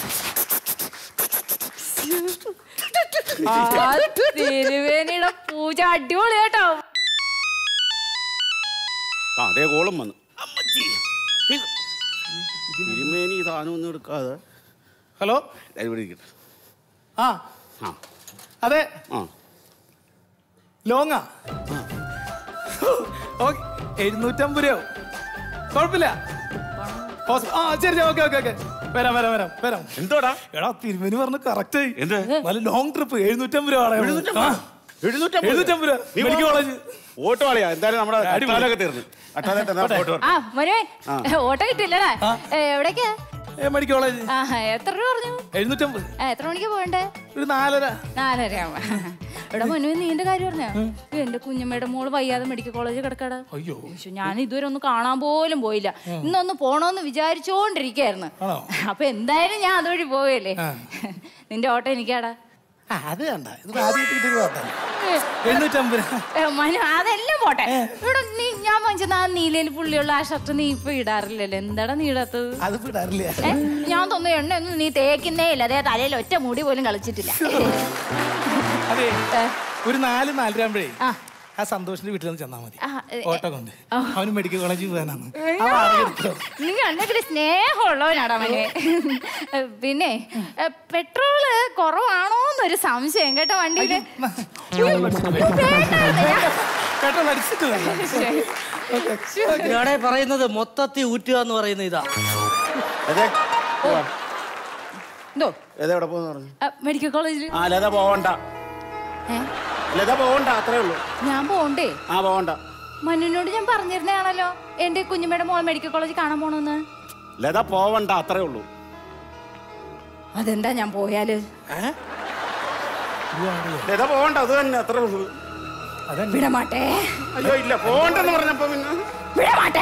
ആ, തിരുവേനിയുടെ പൂജ അടിപൊളി കേട്ടോ ആ അതേ കോളും വന്നു അമ്മച്ചി. ഇത് തിരുമേനി സാധനം ഒന്നും എടുക്കാതെ ഹലോ ദേ ഇവിടെ ഇരിക്കട്ടെ. ആ ആ അതെ ആ ലോങ്ങാ ഓക്കെ എഴുന്നൂറ്റമ്പത് രൂപ കുഴപ്പമില്ല ഹോസ്- ആ ശരി ശരി ഓക്കെ ഓക്കെ ഓക്കെ വരാം വരാം വരാം വരാം എന്തോടാ എടാ തിരുമേനി പറഞ്ഞു കറക്റ്റ് എന്ത്? നല്ല ലോങ് ട്രിപ്പ് എഴുന്നൂറ്റമ്പത് രൂപ വാടക. ആ, എഴുന്നൂറ്റമ്പത് എഴുന്നൂറ്റമ്പത് രൂപ നീ മെഡിക്കൽ പോ. കോളേജ് ഓട്ടോ കളിയാ എന്തായാലും നമ്മുടെ അടിപൊളി. അട്ടാലൊക്കെ തീർന്നു അട്ടാലെ തന്നെ ഓട്ടോ ആ മനുവേ ഓട്ടോ കിട്ടില്ലടാ എവിടേക്കാ ഏ, മെഡിക്കൽ കോളേജ് ആ എത്ര രൂപ പറഞ്ഞു എഴുന്നൂറ്റമ്പത് ആ, എത്ര മണിക്ക് പോകണ്ടേ ഒരു നാലര നാലര എടാ മനുവേ നീന്റെ കാര്യം പറഞ്ഞ എന്റെ കുഞ്ഞമ്മയുടെ മോള് വയ്യാതെ മെഡിക്കൽ കോളേജിൽ കിടക്കടാ അയ്യോ ശ്ശോ, ഞാൻ ഇതുവരെ ഒന്ന് കാണാൻ പോലും പോയില്ല ഇന്നൊന്ന് പോണോന്ന് വിചാരിച്ചോണ്ടിരിക്കായിരുന്നു ആണോ? അപ്പൊ എന്തായാലും ഞാൻ അതുവഴി പോവല്ലേ നിന്റെ ഓട്ടോ എനിക്കാടാ ആ, അത് കണ്ട ഇത് ആദ്യമായിട്ട് കിട്ടിയത് കേട്ടോ. എഴുന്നൂറ്റമ്പത് ഏ, മനു അതെല്ലാം പോട്ടെ ഇവിടെ നീ ഞാൻ വാങ്ങിച്ചത് ആ നീലയിൽ പുള്ളിയുള്ള ആ ഷർട്ട് നീ ഇപ്പൊ ഇടാറില്ലല്ലോ എന്താടാ നീ ഇടാത്തത് അത് വിടാറില്ല ഏ, ഞാൻ തോന്നുന്നു എണ്ണയൊന്നും നീ തേക്കുന്നേ ഇല്ല അതേ തലയിൽ ഒറ്റ മുടി പോലും കളിച്ചിട്ടില്ല അതെ ഏ, ഒരു നാല് നാലര ആകുമ്പോഴേ ആ. ആ സന്തോഷിന്റെ വീട്ടിൽ നിന്ന് ചെന്നാ മതി ആ, ഏ, ഓട്ടോ കൊണ്ട് ആ. അവന് മെഡിക്കൽ കോളേജിൽ പോകാനാണ് അയ്യോ, നീ എന്തെങ്കിലും സ്നേഹമുള്ളവനാടാ മനെ പിന്നെ ഏ, പെട്രോള് കുറവാണോന്നൊരു സംശയം കേട്ടോ വണ്ടിയില് പെട്രോൾ അടിച്ചിട്ട് വരാം. ഇതാണ് പറയുന്നത് മൊത്തത്തിൽ ഊറ്റുക എന്ന് പറയുന്ന ഇതാ അതെ എന്തോ ഏതാ എവിടെ പോകുന്ന പറഞ്ഞു ആ, മെഡിക്കൽ കോളേജിൽ ആ ലത പോവണ്ട ഏ? ലത പോവണ്ട അത്രേ ഉള്ളൂ ഞാൻ പോണ്ടേ ആ പോവണ്ട മനുവിനോട് ഞാൻ പറഞ്ഞിരുന്നതാണല്ലോ എന്റെ കുഞ്ഞുമ്മയുടെ മോൾ മെഡിക്കൽ കോളേജിൽ കാണാൻ പോണെന്ന് ലത പോവണ്ട അത്രേ ഉള്ളൂ അതെന്താ ഞാൻ പോയാല് ലത പോവണ്ട അത് തന്നെ അത്രേ ഉള്ളൂ വിടമാട്ടെ അയ്യോ ഇല്ല പോവണ്ടെന്ന് പറഞ്ഞപ്പോ പിന്നെ വിടമാട്ടെ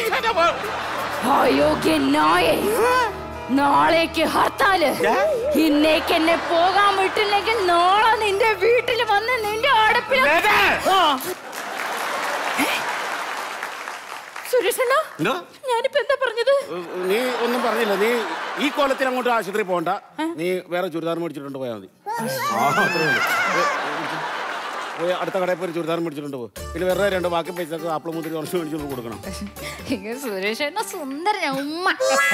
അയോഗ്യനായ നാളേക്ക് ഹർത്താല് ഇന്നേക്ക് എന്നെ പോകാൻ വിട്ടില്ലെങ്കിൽ നാളെ നിന്റെ വീട്ടിൽ വന്ന് നിന്റെ അടുപ്പിൽ ആ. ഏ? സുരേഷണ്ണ എന്തോ ഞാനിപ്പോ എന്താ പറഞ്ഞത് നീ ഒന്നും പറഞ്ഞില്ല നീ ഈ കോലത്തിൽ അങ്ങോട്ട് ആശുപത്രി പോകണ്ട നീ വേറെ ചുരിദാർ മേടിച്ചിട്ടുണ്ട് പോയാൽ മതി ആ, അത്രേ ഉള്ളൂ. ഏ, പോയി അടുത്ത കടയിൽ പോയി ഒരു ചുരിദാർ മേടിച്ചിട്ടുണ്ട് പോ പിന്നെ വെറുതെ രണ്ട് ബാക്കി പൈസ ആപ്പിൾ മുന്തിരി കുറച്ച് മേടിച്ചിട്ട് കൊടുക്കണം ഇങ്ങനെ സുരേഷണ്ണ സുന്ദരനാ ഉമ്മ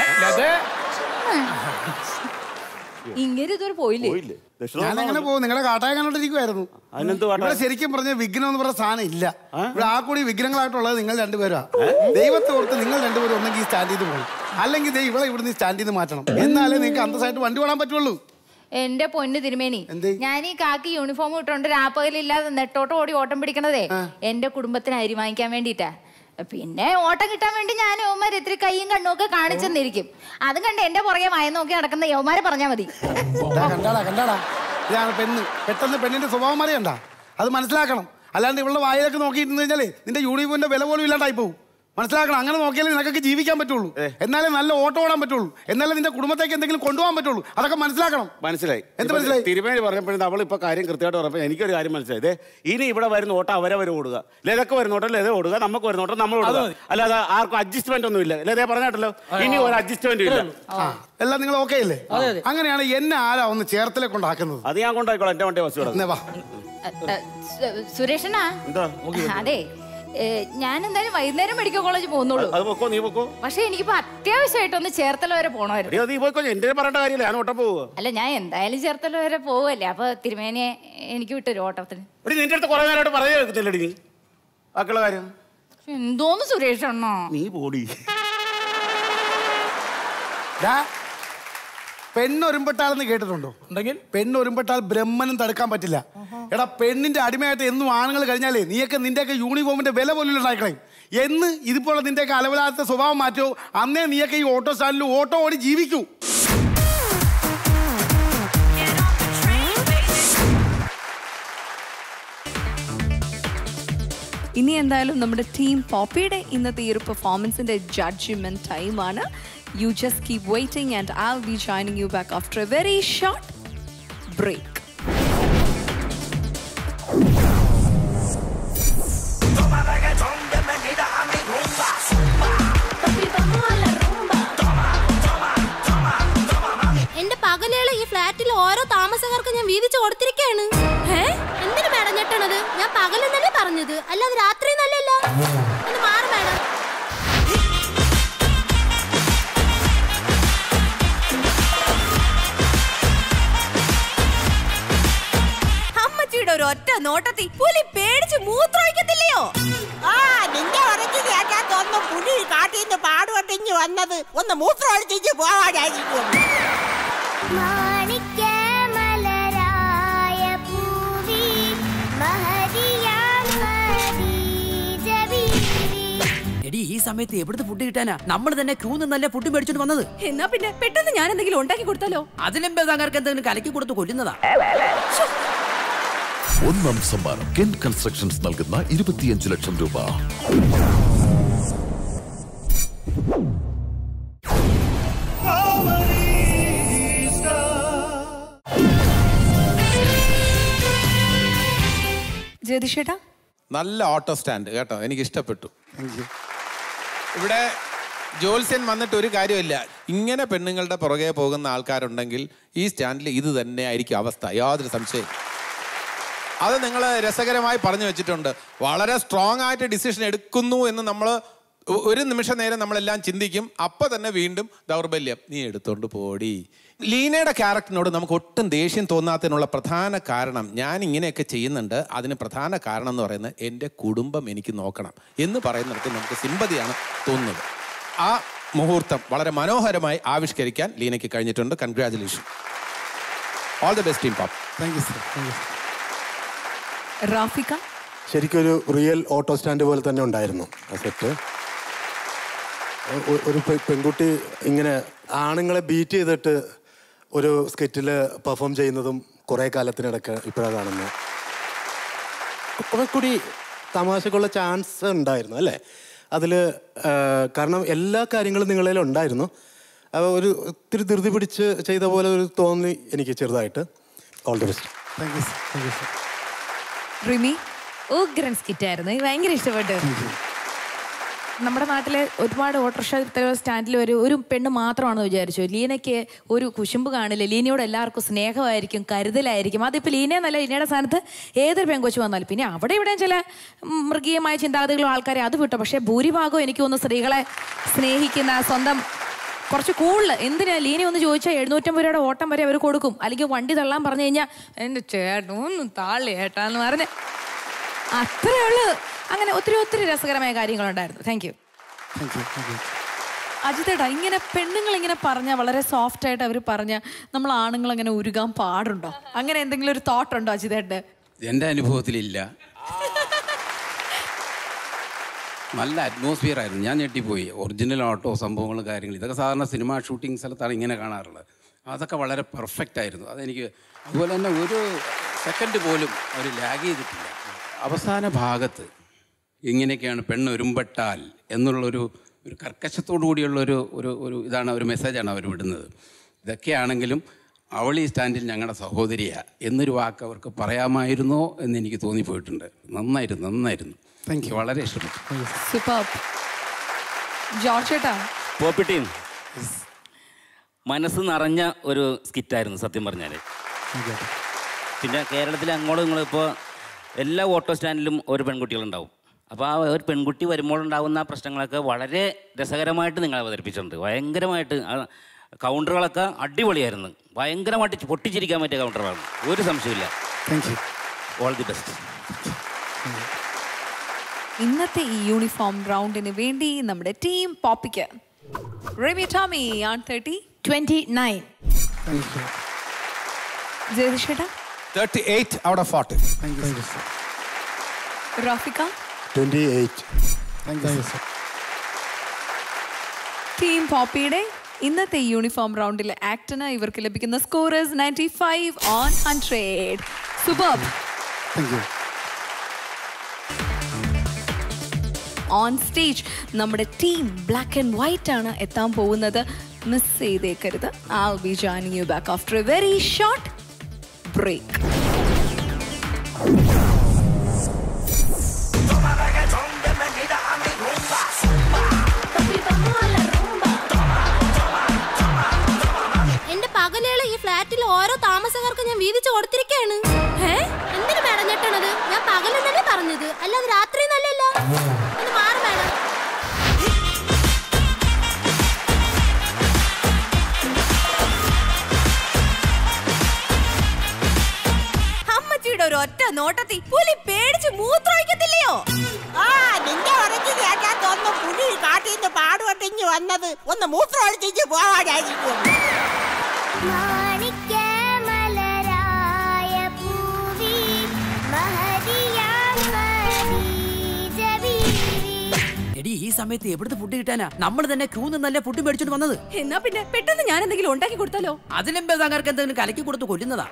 ഇങ്ങനെ ഇതുവരെ പോയില്ലേ ഞാൻ എങ്ങനെ പോകും നിങ്ങളുടെ കാട്ടായ കണ്ടോണ്ടിരിക്കുവായിരുന്നു അതിനെന്ത് ഇവിടെ ശരിക്കും പറഞ്ഞ വിഘ്നം എന്ന് പറഞ്ഞ സാധനം ഇല്ല ഇവിടെ ആ കൂടി വിഘ്നങ്ങളായിട്ടുള്ളത് നിങ്ങൾ രണ്ടുപേരാ ദൈവത്തെ ഓർത്ത് നിങ്ങൾ രണ്ടുപേരും ഒന്നെങ്കിൽ സ്റ്റാൻഡ് ചെയ്ത് പോകും അല്ലെങ്കിൽ ദേ ഇവിടെ ഇവിടുന്ന് സ്റ്റാൻഡ് ചെയ്ത് മാറ്റണം എന്നാലേ നിങ്ങൾക്ക് അന്തസ്സായിട്ട് വണ്ടി ഓടാൻ പറ്റുള്ളൂ എന്റെ പൊന്ന് തിരുമേനി ഞാൻ ഈ കാക്കി യൂണിഫോം ഇട്ടുകൊണ്ട് രാപ്പകലില്ലാതെ നെട്ടോട്ട് ഓടി ഓട്ടം പിടിക്കണതേ എന്റെ കുടുംബത്തിന് അരി വാങ്ങിക്കാൻ വേണ്ടിട്ടാ പിന്നെ ഓട്ടം കിട്ടാൻ വേണ്ടി ഞാൻ യവന്മാർ ഇത്തിരി കൈയും കണ്ണും ഒക്കെ കാണിച്ചെന്നിരിക്കും അതും കണ്ട് എന്റെ പുറകെ മയം നോക്കി നടക്കുന്ന യവന്മാരെ പറഞ്ഞാ മതി ദാ കണ്ടാടാ കണ്ടാടാ ഇതാണ് പെണ്ണ് പെട്ടെന്ന് പെണ്ണിന്റെ സ്വഭാവം അറിയണ്ട അത് മനസ്സിലാക്കണം അല്ലാണ്ട് ഇവളുടെ വായിലൊക്കെ നോക്കിയിരുന്നു കഴിഞ്ഞാലേ നിന്റെ യൂണിഫോമിന്റെ വില പോലും ഇല്ലാണ്ടായി പോകും മനസ്സിലാക്കണം അങ്ങനെ നോക്കിയാലേ നിനക്കൊക്കെ ജീവിക്കാൻ പറ്റുള്ളൂ എന്നാലേ നല്ല ഓട്ടോ ഓടാൻ പറ്റുള്ളൂ എന്നാലേ നിന്റെ കുടുംബത്തേക്ക് എന്തെങ്കിലും കൊണ്ടുപോകാൻ പറ്റുള്ളൂ അതൊക്കെ മനസ്സിലാക്കണം മനസ്സിലായി എന്ത് മനസ്സിലായി? തിരുമേനി പറഞ്ഞപ്പോഴും അവൾ ഇപ്പൊ കാര്യം കൃത്യമായിട്ട് പറഞ്ഞപ്പോൾ എനിക്കൊരു കാര്യം മനസ്സിലായി ദേ, ഇനി ഇവിടെ വരുന്ന ഓട്ടം അവരവർ ഓടുക ലതക്ക് വരുന്ന ഓട്ടം ലത ഓടുക നമുക്ക് വരുന്ന ഓട്ടം നമ്മൾ ഓടുക അല്ലാതെ ആർക്കും അഡ്ജസ്റ്റ്മെന്റ് ഒന്നും ഇല്ല ലതേ പറഞ്ഞിട്ടല്ലോ ഇനി ഒരു അഡ്ജസ്റ്റ്മെന്റ് ഇല്ല എല്ലാം നിങ്ങൾ ഓക്കെ അല്ലേ അങ്ങനെയാണ് എന്നെ ആരാ ഒന്ന് ചേർത്തലെ കൊണ്ടാക്കുന്നത് അത് ഞാൻ കൊണ്ടായിക്കോളാം എന്റെ വണ്ടി ബസ് എന്നാ വാ അ, അ, സു- സുരേഷനാ എന്താ അതെ ഏ, ഞാൻ എന്തായാലും വൈകുന്നേരം മെഡിക്കൽ കോളേജ് പോകുന്നുള്ളൂ അത് പൊക്കോ നീ പൊക്കോ പക്ഷെ എനിക്കിപ്പോ അത്യാവശ്യമായിട്ടൊന്ന് ചേർത്തല വരെ പോണമായിരുന്നു എടീ, അത് നീ പോയിക്കോ എന്റെ പറയേണ്ട കാര്യമില്ല ഞാൻ ഓട്ടം പോവുക അല്ല ഞാൻ എന്തായാലും ചേർത്തല വരെ പോവല്ലേ അപ്പൊ തിരുമേനിയെ എനിക്ക് വിട്ടൊരു ഓട്ടത്തിന് എടി നിന്റെ അടുത്ത് കുറെ നേരമായിട്ട് പറയാൻ കേൾക്കുന്നില്ലടി നീ ബാക്കിയുള്ള കാര്യം എന്തോന്ന് സുരേഷ് അണ്ണോ നീ പോടി ഡാ, പെണ്ണൊരുമ്പെട്ടാലെന്ന് കേട്ടിട്ടുണ്ടോ ഉണ്ടെങ്കിൽ പെണ്ണൊരുമ്പെട്ടാൽ ബ്രഹ്മനും തടുക്കാൻ പറ്റില്ല എടാ പെണ്ണിന്റെ അടിമയായിട്ട് എന്നും ആണുങ്ങൾ കഴിഞ്ഞാലേ നീയൊക്കെ നിന്റെയൊക്കെ യൂണിഫോമിന്റെ വില പോലും ഉണ്ടായിക്കളയും എന്ന് ഇതിപ്പോൾ നിന്റെയൊക്കെ അലവലാത്ത സ്വഭാവം മാറ്റോ അന്നേ നീയൊക്കെ ഈ ഓട്ടോ സ്റ്റാൻഡിൽ ഓട്ടോ ഓടി ജീവിക്കൂ ഇനി എന്തായാലും നമ്മുടെ ടീം പോപ്പിയുടെ ഇന്നത്തെ ഈ ഒരു പെർഫോമൻസിന്റെ ജഡ്ജ്മെന്റ് ടൈമാണ് you just keep waiting and I be joining you back after a very short break എന്റെ പകലുകൾ ഈ ഫ്ലാറ്റിൽ ഓരോ താമസക്കാർക്ക് ഞാൻ വീതിച്ചു കൊടുത്തിരിക്കുകയാണ് ഏ എന്തിനു മാഡം ഞെട്ടണത് ഞാൻ പകലെന്നല്ലേ പറഞ്ഞത് അല്ലാതെ രാത്രി നല്ലല്ല ഒന്ന് മാറ് മാഡം അമ്മച്ചിയുടെ ഒരു ഒറ്റ നോട്ടത്തിൽ പുലി പേടിച്ച് മൂത്രമൊഴിക്കത്തില്ലയോ ആ നിന്റെ ഉറച്ചു കേട്ടാ തോന്നുന്നു പുലി കാട്ടിൽ നിന്ന് പാടുപെട്ടിഞ്ഞ് വന്നത് ഒന്ന് മൂത്രം ഒഴിച്ചിട്ട് പോവാനായിരിക്കും എടി ഈ സമയത്ത് എവിടുന്ന് ഫുഡ് കിട്ടാനാ നമ്മൾ തന്നെ ക്യൂ നിന്നല്ലേ ഫുഡ് മേടിച്ചോണ്ട് വന്നത് എന്നാ പിന്നെ പെട്ടെന്ന് ഞാൻ എന്തെങ്കിലും ഉണ്ടാക്കി കൊടുത്താലോ അതിലും ബേദാങ്കർക്ക് എന്തെങ്കിലും കലക്കി കൊടുത്ത് കൊല്ലുന്നതാ ഒന്നാം സമ്മാനം കെൻ കൺസ്ട്രക്ഷൻസ് നൽകുന്ന ഇരുപത്തിയഞ്ച് ലക്ഷം രൂപ ജ്യോതിഷേട്ടാ നല്ല ഓട്ടോ സ്റ്റാൻഡ് കേട്ടോ എനിക്ക് ഇഷ്ടപ്പെട്ടു ഇവിടെ ജോത്സ്യൻ വന്നിട്ട് ഒരു കാര്യമില്ല ഇങ്ങനെ പെണ്ണുങ്ങളുടെ പുറകെ പോകുന്ന ആൾക്കാരുണ്ടെങ്കിൽ ഈ സ്റ്റാൻഡിൽ ഇത് തന്നെ ആയിരിക്കും അവസ്ഥ യാതൊരു സംശയം അത് നിങ്ങൾ രസകരമായി പറഞ്ഞു വെച്ചിട്ടുണ്ട് വളരെ സ്ട്രോങ് ആയിട്ട് ഡിസിഷൻ എടുക്കുന്നു എന്ന് നമ്മൾ ഒരു നിമിഷ നേരം നമ്മളെല്ലാം ചിന്തിക്കും അപ്പൊ തന്നെ വീണ്ടും ദൗർബല്യം നീ എടുത്തോണ്ട് പോടി ലീനയുടെ ക്യാരക്ടറിനോട് നമുക്ക് ഒട്ടും ദേഷ്യം തോന്നാത്തതിനുള്ള പ്രധാന കാരണം ഞാൻ ഇങ്ങനെയൊക്കെ ചെയ്യുന്നുണ്ട് അതിന് പ്രധാന കാരണം എന്ന് പറയുന്നത് എൻ്റെ കുടുംബം എനിക്ക് നോക്കണം എന്ന് പറയുന്നിടത്ത് നമുക്ക് സിമ്പതിയാണ് തോന്നുന്നത് ആ മുഹൂർത്തം വളരെ മനോഹരമായി ആവിഷ്കരിക്കാൻ ലീനയ്ക്ക് കഴിഞ്ഞിട്ടുണ്ട് congratulation all the best team പാപ്പ് thank you sir thank you റാഫിക ശരിക്കൊരു റിയൽ ഓട്ടോ സ്റ്റാൻഡ് പോലെ തന്നെ ഉണ്ടായിരുന്നു ആ സെറ്റ് ഒ- ഒരു പെ- പെൺകുട്ടി ഇങ്ങനെ ആണുങ്ങളെ ബീറ്റ് ചെയ്തിട്ട് ഒരു സ്കെറ്റിൽ പെർഫോം ചെയ്യുന്നതും കുറേ കാലത്തിനിടയ്ക്ക് ഇപ്പോഴാണ് കാണുന്നത് കുറെ കൂടി തമാശക്കുള്ള ചാൻസ് ഉണ്ടായിരുന്നു അല്ലേ അതിൽ കാരണം എല്ലാ കാര്യങ്ങളും നിങ്ങളിൽ ഉണ്ടായിരുന്നു അത് ഒരു ഒത്തിരി ധൃതി പിടിച്ച് ചെയ്ത പോലെ ഒരു തോന്നി എനിക്ക് ചെറുതായിട്ട് all the best thank you sir thank you sir Rimi ഉഗ്രൻ സ്കിറ്റായിരുന്നു എനിക്ക് ഭയങ്കര ഇഷ്ടപ്പെട്ടു നമ്മുടെ നാട്ടിലെ ഒരുപാട് ഓട്ടോറിക്ഷ സ്റ്റാൻഡിൽ ഒരു ഒരു പെണ്ണ് മാത്രമാണെന്ന് വിചാരിച്ചു ലീനയ്ക്ക് ഒരു കുശുമ്പ് കാണില്ല ലീനയോട് എല്ലാവർക്കും സ്നേഹമായിരിക്കും കരുതലായിരിക്കും അതിപ്പോൾ ലീന എന്നല്ല ലീനയുടെ സ്ഥാനത്ത് ഏതൊരു പെങ്കൊച്ചു വന്നാലും പിന്നെ അവിടെ ഇവിടെ ചില ഉം, മൃഗീയമായ ചിന്താഗതികളും ആൾക്കാരെ അത് വിട്ടു പക്ഷേ ഭൂരിഭാഗവും എനിക്ക് തോന്നുന്നു സ്ത്രീകളെ സ്നേഹിക്കുന്ന സ്വന്തം കുറച്ച് കൂടുതൽ എന്തിനാ ലീന ഒന്ന് ചോദിച്ചാൽ എഴുന്നൂറ്റമ്പത് രൂപയുടെ ഓട്ടം വരെ അവർ കൊടുക്കും അല്ലെങ്കിൽ വണ്ടി തള്ളാൻ പറഞ്ഞു കഴിഞ്ഞാൽ എൻ്റെ ചേട്ടൻ ഒന്നും താളി ഏട്ടാന്ന് പറഞ്ഞ് അത്രേ ഉള്ളൂ അങ്ങനെ ഒത്തിരി ഒത്തിരി രസകരമായ കാര്യങ്ങളുണ്ടായിരുന്നു thank you thank you thank you അജിതേട്ടാ ഇങ്ങനെ പെണ്ണുങ്ങൾ ഇങ്ങനെ പറഞ്ഞ വളരെ സോഫ്റ്റ് ആയിട്ട് അവർ പറഞ്ഞ നമ്മൾ ആണുങ്ങൾ അങ്ങനെ ഉരുകാൻ പാടുണ്ടോ അങ്ങനെ എന്തെങ്കിലും ഒരു തോട്ട് ഉണ്ടോ അജിതേട്ടന് എൻ്റെ അനുഭവത്തിലില്ല നല്ല അറ്റ്മോസ്ഫിയർ ആയിരുന്നു ഞാൻ ഞെട്ടിപ്പോയി ഒറിജിനൽ ഓട്ടോ സംഭവങ്ങളും കാര്യങ്ങളും ഇതൊക്കെ സാധാരണ സിനിമ ഷൂട്ടിംഗ് സ്ഥലത്താണ് ഇങ്ങനെ കാണാറുള്ളത് അതൊക്കെ വളരെ പെർഫെക്റ്റ് ആയിരുന്നു അതെനിക്ക് അതുപോലെ തന്നെ ഒരു സെക്കൻഡ് പോലും അവർ ലാഗ് ചെയ്തിട്ടില്ല അവസാന ഭാഗത്ത് ഇങ്ങനെയൊക്കെയാണ് പെണ്ണ് ഒരുമ്പെട്ടാൽ എന്നുള്ളൊരു ഒരു കർക്കശത്തോടു കൂടിയുള്ള ഒരു ഒരു ഒരു ഇതാണ് ഒരു മെസ്സേജാണ് അവർ വിടുന്നത് ഇതൊക്കെയാണെങ്കിലും അവൾ ഈ സ്റ്റാൻഡിൽ ഞങ്ങളുടെ സഹോദരിയാ എന്നൊരു വാക്ക് അവർക്ക് പറയാമായിരുന്നോ എന്ന് എനിക്ക് തോന്നിപ്പോയിട്ടുണ്ട് നന്നായിരുന്നു നന്നായിരുന്നു എനിക്ക് വളരെ ഇഷ്ടപ്പെട്ടു സൂപ്പർ ജോർജ് ചേട്ടാ പോപ്പിട്ടീം മനസ്സ് നിറഞ്ഞ ഒരു സ്കിറ്റായിരുന്നു സത്യം പറഞ്ഞാൽ പിന്നെ കേരളത്തിൽ അങ്ങോട്ടും ഇങ്ങോട്ടും ഇപ്പോൾ എല്ലാ ഓട്ടോ സ്റ്റാൻഡിലും ഒരു പെൺകുട്ടികളുണ്ടാവും അപ്പോൾ ആ ഒരു പെൺകുട്ടി വരുമ്പോൾ ഉണ്ടാകുന്ന ആ പ്രശ്നങ്ങളൊക്കെ വളരെ രസകരമായിട്ട് നിങ്ങൾ അവതരിപ്പിച്ചിട്ടുണ്ട് ഭയങ്കരമായിട്ട് ആ കൗണ്ടറുകളൊക്കെ അടിപൊളിയായിരുന്നു ഭയങ്കരമായിട്ട് പൊട്ടിച്ചിരിക്കാൻ പറ്റിയ കൗണ്ടറുകളാണ് ഒരു സംശയമില്ല thank you all the best ഇന്നത്തെ ഈ യൂണിഫോം റൗണ്ടിന് വേണ്ടി നമ്മുടെ team പോപ്പിക്ക് Remi Tomy on thirty twenty nine thank you ജയതിഷേട്ടാ thirty eight out of forty thank you sir റാഫിക twenty eight thank you sir team പോപ്പിയുടെ ഇന്നത്തെ ഈ യൂണിഫോം റൗണ്ടിലെ ആക്ടിന് ഇവർക്ക് ലഭിക്കുന്ന scorers ninety five on hundred super thank you on stage നമ്മുടെ ടീം ബ്ലാക്ക് ആൻഡ് വൈറ്റ് ആണ് എത്താൻ പോകുന്നത് മിസ് ചെയ്തേക്കരുത് I be joining you back after a very short break എന്റെ പകലുകൾ ഈ ഫ്ലാറ്റിൽ ഓരോ താമസക്കാർക്ക് ഞാൻ വീതിച്ചു കൊടുത്തിരിക്കയാണ് ഏ എന്തിനു മേഡം ഞെട്ടണത് ഞാൻ പകലെന്നല്ലേ പറഞ്ഞത് അല്ലാതെ രാത്രി നല്ലല്ല ഒന്ന് മാറും മേഡം അമ്മച്ചിയുടെ ഒരു ഒറ്റ നോട്ടത്തിൽ പുലി പേടിച്ച് മൂത്രമൊഴിക്കത്തില്ലയോ ആ നിന്റെ ഉറച്ചു കേട്ടാ തോന്നുന്നു പുലി കാട്ടിൽ നിന്ന് പാടുപെട്ടിഞ്ഞ് വന്നത് ഒന്ന് മൂത്രം ഒഴിച്ചിട്ട് പോവാനായിരിക്കും മാണിക്യമലരായ പൂവി മഹതിയാം ഖദീജ ബീവി എടി ഈ സമയത്ത് എവിടുന്ന് ഫുഡ് കിട്ടാനാ നമ്മൾ തന്നെ ക്യൂ നിന്നല്ലേ ഫുഡ് മേടിച്ചോണ്ട് വന്നത് എന്നാ പിന്നെ പെട്ടെന്ന് ഞാൻ എന്തെങ്കിലും ഉണ്ടാക്കി കൊടുത്താലോ അതിലെമ്പേ താങ്കൾക്ക് എന്തെങ്കിലും കലക്കി കൊടുത്ത് കൊല്ലുന്നതാ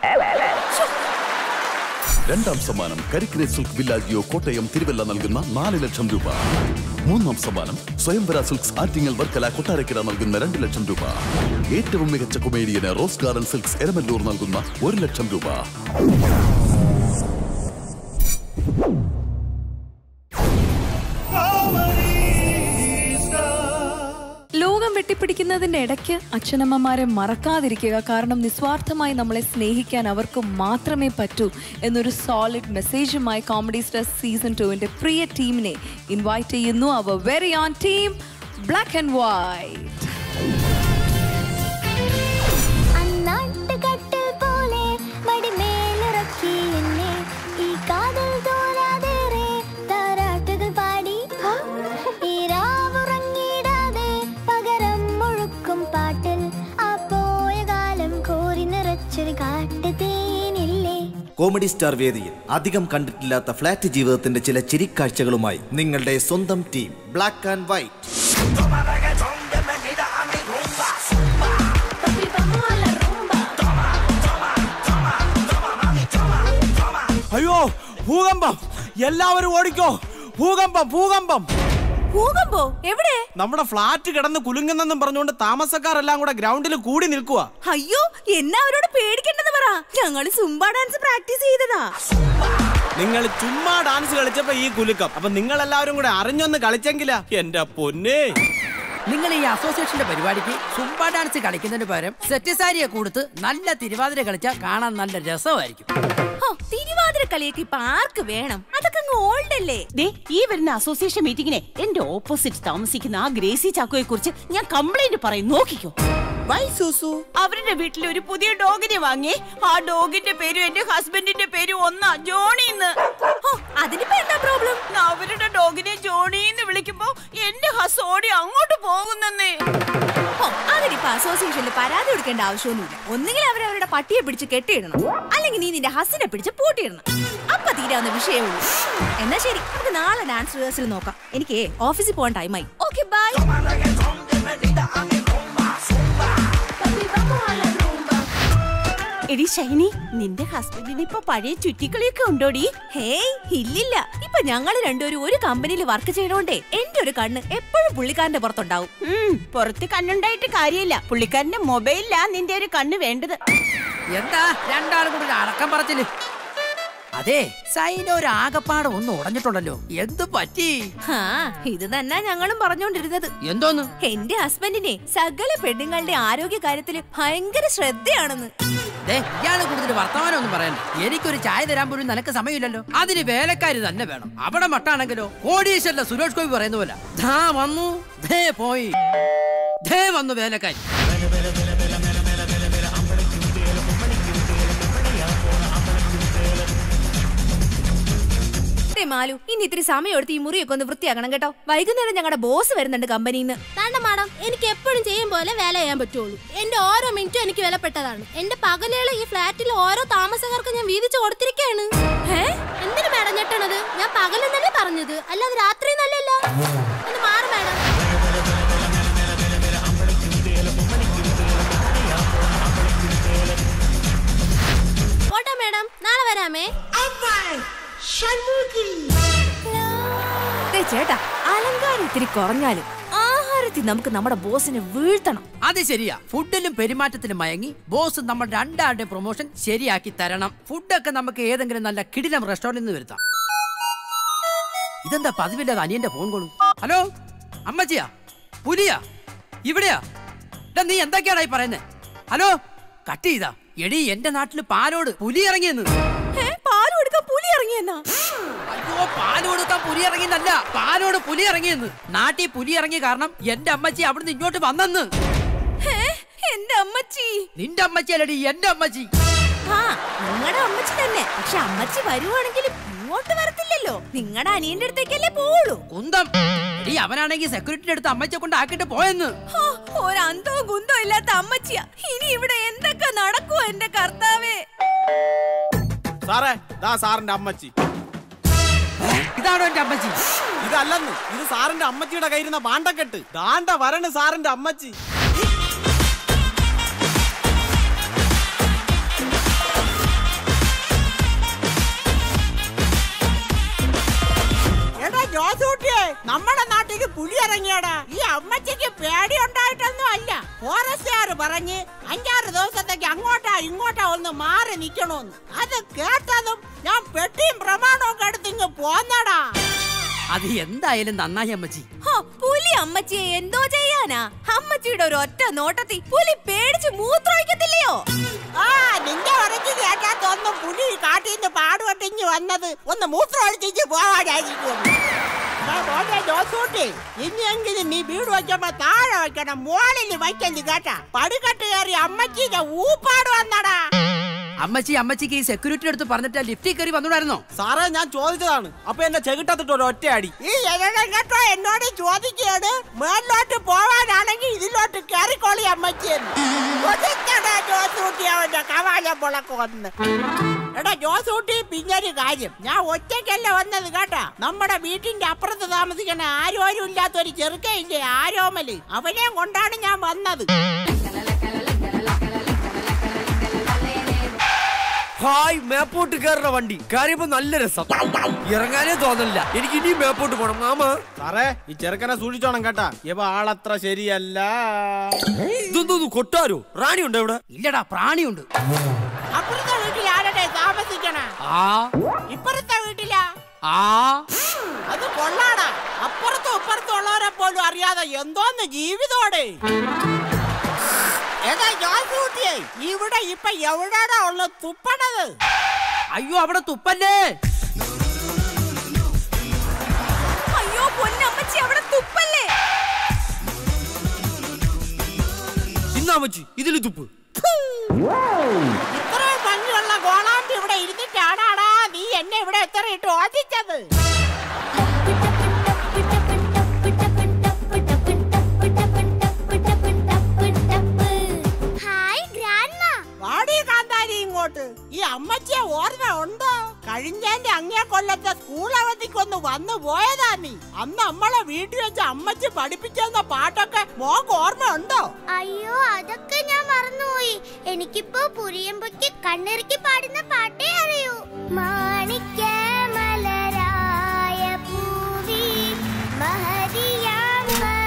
രണ്ടാം സമ്മാനം കരിക്കിനെ സിൽക്ക് വില്ലാജിയോ കോട്ടയം തിരുവല്ല നൽകുന്ന നാല് ലക്ഷം രൂപ മൂന്നാം സമ്മാനം സ്വയംവര സിൽക്സ് ആറ്റിങ്ങൽ വർക്കല കൊട്ടാരക്കര നൽകുന്ന രണ്ട് ലക്ഷം രൂപ ഏറ്റവും മികച്ച കൊമേഡിയന് റോസ് ഗാർഡൻ സിൽക്സ് എരമല്ലൂർ നൽകുന്ന ഒരു ലക്ഷം രൂപ ലോകം വെട്ടിപ്പിടിക്കുന്നതിന്റെ ഇടയ്ക്ക് അച്ഛനമ്മമാരെ മറക്കാതിരിക്കുക കാരണം നിസ്വാർത്ഥമായി നമ്മളെ സ്നേഹിക്കാൻ അവർക്ക് മാത്രമേ പറ്റൂ എന്നൊരു സോളിഡ് മെസ്സേജുമായി കോമഡി സ്റ്റാർ സീസൺ ടുവിന്റെ പ്രിയ ടീമിനെ ഇൻവൈറ്റ് ചെയ്യുന്നു അവർ very on team black and white അന്നാട്ടുകട്ടിൽ പോലെ മടിമേലിറക്കി എന്നെ ഈ കാതൽ തോരാതേറെ താരാട്ടുകൾ പാടി ഈ രാവുറങ്ങിടാതെ പകരം കോമഡി സ്റ്റാർ വേദിയിൽ അധികം കണ്ടിട്ടില്ലാത്ത ഫ്ലാറ്റ് ജീവിതത്തിന്റെ ചില ചിരിക്കാഴ്ചകളുമായി നിങ്ങളുടെ സ്വന്തം ടീം ബ്ലാക്ക് ആൻഡ് വൈറ്റ് അയ്യോ ഭൂകമ്പം എല്ലാവരും ഓടിക്കോ ഭൂകമ്പം ഭൂകമ്പം ഭൂകമ്പോ എവിടെ നമ്മുടെ ഫ്ലാറ്റ് കിടന്ന് കുലുങ്ങുന്നെന്നും പറഞ്ഞുകൊണ്ട് താമസക്കാരെല്ലാം കൂടെ ഗ്രൗണ്ടിൽ കൂടി നിൽക്കുക അയ്യോ എന്നാ അവരോട് പേടിക്കണ്ടെന്ന് പറ ഞങ്ങള് സുംബ ഡാൻസ് പ്രാക്ടീസ് ചെയ്തതാ നിങ്ങൾ ചുമ്മാ ഡാൻസ് കളിച്ചപ്പോ ഈ കുലുക്കം അപ്പൊ നിങ്ങൾ എല്ലാവരും കൂടെ അറിഞ്ഞൊന്ന് കളിച്ചെങ്കിലാ എന്റെ പൊന്നേ നിങ്ങൾ ഈ അസോസിയേഷന്റെ പരിപാടിക്ക് സുംബ ഡാൻസ് കളിക്കുന്നതിന് പകരം സെറ്റ് സാരിയെ കൊടുത്ത് നല്ല തിരുവാതിര കളിച്ചാൽ കാണാൻ നല്ല രസമായിരിക്കും ഹോ, തിരുവാതിര കളിയൊക്കെ ഇപ്പൊ ആർക്ക് വേണം അതൊക്കെ അങ്ങ് ഓൾഡ് അല്ലേ ദേ ഈ വരുന്ന അസോസിയേഷൻ മീറ്റിംഗിനെ എന്റെ ഓപ്പോസിറ്റ് താമസിക്കുന്ന ആ ഗ്രേസി ചാക്കോയെ കുറിച്ച് ഞാൻ കംപ്ലൈന്റ് പറയും നോക്കിക്കോ വൈ സൂസു അവരുടെ വീട്ടിൽ ഒരു പുതിയ ഡോഗിനെ വാങ്ങി ആ ഡോഗിന്റെ പേരും എന്റെ ഹസ്ബൻഡിന്റെ പേരും ഒന്നാ ജോണിന്ന് അതിനിപ്പോ എന്താ പ്രോബ്ലം അവരുടെ ഡോഗിനെ ജോണി എന്ന് വിളിക്കുമ്പോ എന്റെ ഹസ് ഓടി അങ്ങോട്ട് പോകുന്നേ ഹോ, അതിനിപ്പോ അസോസിയേഷനിൽ പരാതി കൊടുക്കേണ്ട ആവശ്യമൊന്നുമില്ല ഒന്നുകിൽ അവരവരുടെ പട്ടിയെ പിടിച്ച് കെട്ടിയിടണം അല്ലെങ്കിൽ നീ നിന്റെ ഹസിനെ പിടിച്ച് പൂട്ടിയിടണം അപ്പൊ തീരാവുന്ന വിഷയമുള്ളൂ എന്നാ ശരി നമുക്ക് നാളെ ഡാൻസ് റിഹേഴ്സൽ നോക്കാം എനിക്ക് ഓഫീസിൽ പോകാൻ ടൈമായി ഓക്കെ ബൈ എടി ഷൈനി നിന്റെ ഹസ്ബൻഡിന് ഇപ്പൊ പഴയ ചുറ്റിക്കളിയൊക്കെ ഉണ്ടോടി ഹേയ് ഇല്ലില്ല ഇപ്പൊ ഞങ്ങൾ രണ്ടുപേരും ഒരു കമ്പനിയിൽ വർക്ക് ചെയ്യണോണ്ടേ എന്റെ ഒരു കണ്ണ് എപ്പോഴും പുള്ളിക്കാരന്റെ പുറത്തുണ്ടാവും ഉം, പുറത്ത് കണ്ണുണ്ടായിട്ട് കാര്യമില്ല പുള്ളിക്കാരന്റെ മൊബൈലിലാ നിന്റെ ഒരു കണ്ണ് വേണ്ടത് എന്താ രണ്ടാളും കൂടി ഒരു അടക്കം പറച്ചില് അതെ സൈന ഒരു ആകപ്പാട് ഒന്ന് ഉടഞ്ഞിട്ടുണ്ടല്ലോ എന്ത് പറ്റി ഹാ ഇത് തന്നെ ഞങ്ങളും പറഞ്ഞോണ്ടിരുന്നത് എന്തോന്ന് എന്റെ ഹസ്ബൻഡിനെ സകല പെണ്ണുങ്ങളുടെ ആരോഗ്യ കാര്യത്തില് ഭയങ്കര ശ്രദ്ധയാണെന്ന് ദേ, ഇയാള് കൂടുതൽ വർത്തമാനം ഒന്നും പറയണ്ട എനിക്കൊരു ചായ തരാൻ പോലും നിനക്ക് സമയമില്ലല്ലോ അതിന് വേലക്കാരി തന്നെ വേണം അവിടെ മട്ടാണെങ്കിലോ കോടീശ്വരല്ല സുരേഷ് ഗോപി പറയുന്ന പോലെ ധാ വന്നു ധേ പോയി ധേ വന്നു വേലക്കാരി ദേ മാലു ഇനി ഇത്തിരി സമയം എടുത്ത് ഈ മുറിയൊക്കെ ഒന്ന് വൃത്തിയാക്കണം കേട്ടോ വൈകുന്നേരം ഞങ്ങളുടെ ബോസ് വരുന്നുണ്ട് കമ്പനിന്ന് താണ്ട മാഡം എനിക്ക് എപ്പോഴും ചെയ്യും പോലെ വേല ചെയ്യാൻ പറ്റുള്ളൂ എന്റെ ഓരോ മിനിറ്റും എനിക്ക് വിലപ്പെട്ടതാണ് എന്റെ പകലുകൾ ഈ ഫ്ലാറ്റിൽ ഓരോ താമസക്കാർക്ക് ഞാൻ വീതിച്ചു കൊടുത്തിരിക്കുകയാണ് എന്തിനു മാഡം ഞെട്ടണത് ഞാൻ പകലെന്നല്ലേ പറഞ്ഞത് അല്ലാതെ രാത്രി നല്ലല്ല ഒന്ന് മാറും മാഡം പോട്ടെ മാഡം നാളെ വരാമേ ദേ ചേട്ടാ അലങ്കാരം ഇത്തിരി കുറഞ്ഞാലും ആഹാരത്തിൽ നമുക്ക് നമ്മുടെ ബോസിനെ വീഴ്ത്തണം അത് ശരിയാ ഫുഡിലും പെരുമാറ്റത്തിലും മയങ്ങി ബോസ് നമ്മൾ രണ്ടാളുടെ പ്രൊമോഷൻ ശരിയാക്കി തരണം ഫുഡൊക്കെ നമുക്ക് ഏതെങ്കിലും നല്ല കിടിലം റെസ്റ്റോറന്റിൽ നിന്ന് വരുത്താം ഇതെന്താ പതിവില്ലാതെ അനിയന്റെ ഫോൺ കോളും ഹലോ അമ്മച്ചിയാ പുലിയാ ഇവിടെയാ എടാ നീ എന്തൊക്കെയാടാ ഈ പറയുന്നേ ഹലോ കട്ട് ചെയ്താ എടി എന്റെ നാട്ടില് പാലോട് പുലി ഇറങ്ങിയെന്ന് പാല് കൊടുക്കാൻ പുലി ഇറങ്ങിയെന്നാ അയ്യോ പാല് കൊടുക്കാൻ പുലി ഇറങ്ങിയെന്നല്ല പാലോട് പുലി ഇറങ്ങിയെന്ന് നാട്ടിൽ പുലി ഇറങ്ങിയ കാരണം എന്റെ അമ്മച്ചി അവിടുന്ന് ഇങ്ങോട്ട് വന്നെന്ന് എന്റെ അമ്മച്ചി നിന്റെ അമ്മച്ചി അല്ലടി എന്റെ അമ്മച്ചി ആ നിങ്ങളുടെ അമ്മച്ചി തന്നെ പക്ഷെ അമ്മച്ചി വരുവാണെങ്കിൽ ഇങ്ങോട്ട് വരത്തില്ലല്ലോ നിങ്ങളുടെ അനിയന്റെ അടുത്തേക്കല്ലേ പോവുള്ളൂ കുന്തം എടി അവനാണെങ്കിൽ സെക്യൂരിറ്റിയുടെ അടുത്ത് അമ്മച്ചിയെ കൊണ്ട് ആക്കിട്ട് പോയെന്ന് ഹോ, ഒരു അന്തവും കുന്തവും ഇല്ലാത്ത അമ്മച്ചിയാ ഇനി ഇവിടെ എന്തൊക്കെ നടക്കുവോ എന്റെ കർത്താവേ സാറേ ദാ സാറിന്റെ അമ്മച്ചി ഇതാണോ എന്റെ അമ്മച്ചി ഇതല്ലെന്ന് ഇത് സാറിന്റെ അമ്മച്ചിയുടെ കയ്യിരുന്ന പാണ്ടക്കെട്ട് ദാണ്ട വരണ് സാറിന്റെ അമ്മച്ചി എടാ ജോസൂട്ടിയെ നമ്മുടെ നാട്ടിലേക്ക് പുലി ഇറങ്ങിയടാ ഈ അമ്മച്ചിക്ക് പേടി ഉണ്ടായിട്ടൊന്നും അല്ല ഫോറസ്റ്റുകാർ പറഞ്ഞ് അഞ്ചാറ് ദിവസത്തേക്ക് അങ്ങോട്ടാ ഇങ്ങോട്ടാ ഒന്ന് മാറി നിക്കണോന്ന് അത് കേട്ടതും ഞാൻ പെട്ടിയും പ്രമാണവും ഒക്കെ എടുത്ത് ഇങ്ങ് പോന്നടാ അത് എന്തായാലും നന്നായി അമ്മച്ചി ഹോ, പുലി അമ്മച്ചിയെ എന്തോ ചെയ്യാനാ അമ്മച്ചിയുടെ ഒരു ഒറ്റ നോട്ടത്തിൽ പുലി പേടിച്ച് മൂത്രമൊഴിക്കത്തില്ലയോ ആ നിന്റെ ഉറച്ചു കേട്ടാത്തൊന്നും പുലി കാട്ടിന്ന് പാടുപെട്ടിഞ്ഞ് വന്നത് ഒന്ന് മൂത്രം ഒഴിച്ചിട്ട് പോവാനായിരിക്കും ജോസൂട്ടി ഇനിയെങ്കിലും നീ വീട് വെക്കുമ്പോ താഴെ വെക്കണം മുകളിൽ വയ്ക്കല് കേട്ടാ പടികെട്ട് കയറി അമ്മച്ചിന്റെ ഊപ്പാട് വന്നടാ അമ്മച്ചി അമ്മച്ചിക്ക് ഈ സെക്യൂരിറ്റിയുടെ അടുത്ത് പറഞ്ഞിട്ട് ലിഫ്റ്റിൽ കയറി വന്നൂടായിരുന്നോ സാറേ ഞാൻ ചോദിച്ചതാണ് അപ്പൊ എന്നെ ചെകിട്ടത്തിട്ട് ഒരു ഒറ്റയടി ഈ എരണം കേട്ടോ എന്നോട് ചോദിക്കുകയാണ് മേളിലോട്ട് പോവാനാണെങ്കിൽ ഇതിലോട്ട് കയറിക്കോളി അമ്മച്ചിയെന്ന് ഒതുക്കടാ ജോസൂട്ടി അവന്റെ കവാല ചിലപ്പോഴൊക്കെ വന്ന് എടാ ജോസൂട്ടി പിന്നൊരു കാര്യം ഞാൻ ഒറ്റയ്ക്കല്ല വന്നത് കേട്ടാ നമ്മുടെ വീട്ടിന്റെ അപ്പുറത്ത് താമസിക്കുന്ന ആരോരും ഇല്ലാത്ത ഒരു ചെറുക്കയില്ലേ ആരോമല് അവനെയും കൊണ്ടാണ് ഞാൻ വന്നത് ഹായ് മേപ്പോട്ടുകാരുടെ വണ്ടി കാര്യപ്പോ നല്ല രസം ഇറങ്ങാനേ തോന്നില്ല എനിക്ക് ഇനിയും മേപ്പോട്ട് പോണം മാമ സാറേ ഈ ചെറുക്കനെ സൂക്ഷിച്ചോണം കേട്ടാ ഇവ ആളത്ര ശരിയല്ല ഇതൊന്നും കൊട്ടാരോ റാണി ഉണ്ടോ ഇവിടെ ഇല്ലടാ പ്രാണിയുണ്ട് അപ്പുറത്തെ വീട്ടിൽ ആരുടെ താമസിക്കണ ആ ഇപ്പുറത്തെ വീട്ടിലാ ആ അത് കൊള്ളാടാ അപ്പുറത്തും ഇപ്പുറത്തും ഉള്ളവരെ പോലും അറിയാതെ എന്തോന്ന് ജീവിതോടെ ഏതാ ജോസൂട്ടിയെ ഇവിടെ ഇപ്പൊ എവിടെയാടാ ഉള്ള തുപ്പണത് അയ്യോ അവിടെ തുപ്പല്ലേ അയ്യോ പൊന്നമ്മച്ചി അവിടെ തുപ്പല്ലേ ഇന്നാമച്ചി ഇതില് തുപ്പ് ഇത്രയും ഭംഗിയുള്ള ഗോളാമ്പി ഇവിടെ ഇരുന്നിട്ടാടാടാ നീ എന്നെ ഇവിടെ എത്ര ഇട്ട് ഓടിച്ചത് ഹായ് ഗ്രാൻഡ്മ വാടി കാന്താരി ഇങ്ങോട്ട് ഈ അമ്മച്ചിയെ ഓർമ്മ ഉണ്ടോ കഴിഞ്ഞതിന്റെ അങ്ങേ കൊല്ലത്തെ സ്കൂൾ അവധിക്കൊന്ന് വന്നു പോയതാ നീ അന്ന് നമ്മളെ വീട്ടിൽ വെച്ച് അമ്മച്ചി പഠിപ്പിച്ചെന്ന പാട്ടൊക്കെ മോക്ക് ഓർമ്മ ഉണ്ടോ അയ്യോ അതൊക്കെ ഞാൻ മറന്നുപോയി എനിക്കിപ്പോ പുരിയമ്പൊക്ക് കണ്ണിറുക്കി പാടുന്ന പാട്ടേ അറിയൂ മാണിക്യ മലരായ പൂവി മഹതിയാം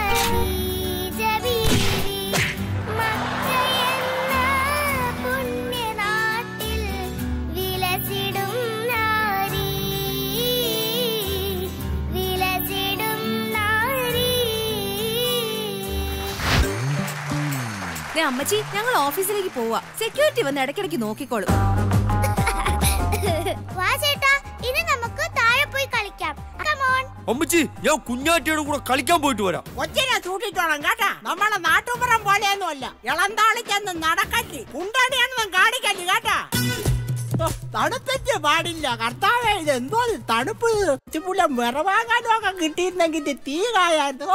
ഖദീജബീവി, മക്കയെന്ന പുണ്യനാട്ടിൽ വിലസിടും നാരി വിലസിടും നാരി ദേ അമ്മച്ചി ഞങ്ങൾ ഓഫീസിലേക്ക് പോവാ സെക്യൂരിറ്റി വന്ന് ഇടയ്ക്കിടയ്ക്ക് നോക്കിക്കോളും വാ ചേട്ടാ ഇനി നമുക്ക് താഴെ പോയി കളിക്കാം കമോൺ അമ്മച്ചി ഞാൻ കുഞ്ഞാറ്റിയുടെ കൂടെ കളിക്കാൻ പോയിട്ട് വരാം കൊച്ചിനെ സൂക്ഷിച്ചോണം കേട്ടാ നമ്മളെ നാട്ടുപുറം പോലെയൊന്നും അല്ല ഇളന്താളി ചെന്ന് നടക്കല്ലേ കുണ്ടടിയാണെന്നും കാണിക്കല്ലേ കേട്ടാ ഓ, തണുപ്പിച്ച് പാടില്ല കർത്താവേ ഇത് എന്തോ ഇത് തണുപ്പ് പുല വിറവാങ്ങാനും ഒക്കെ കിട്ടിയിരുന്നെങ്കിൽ ഇത് തീ കായായിരുന്നു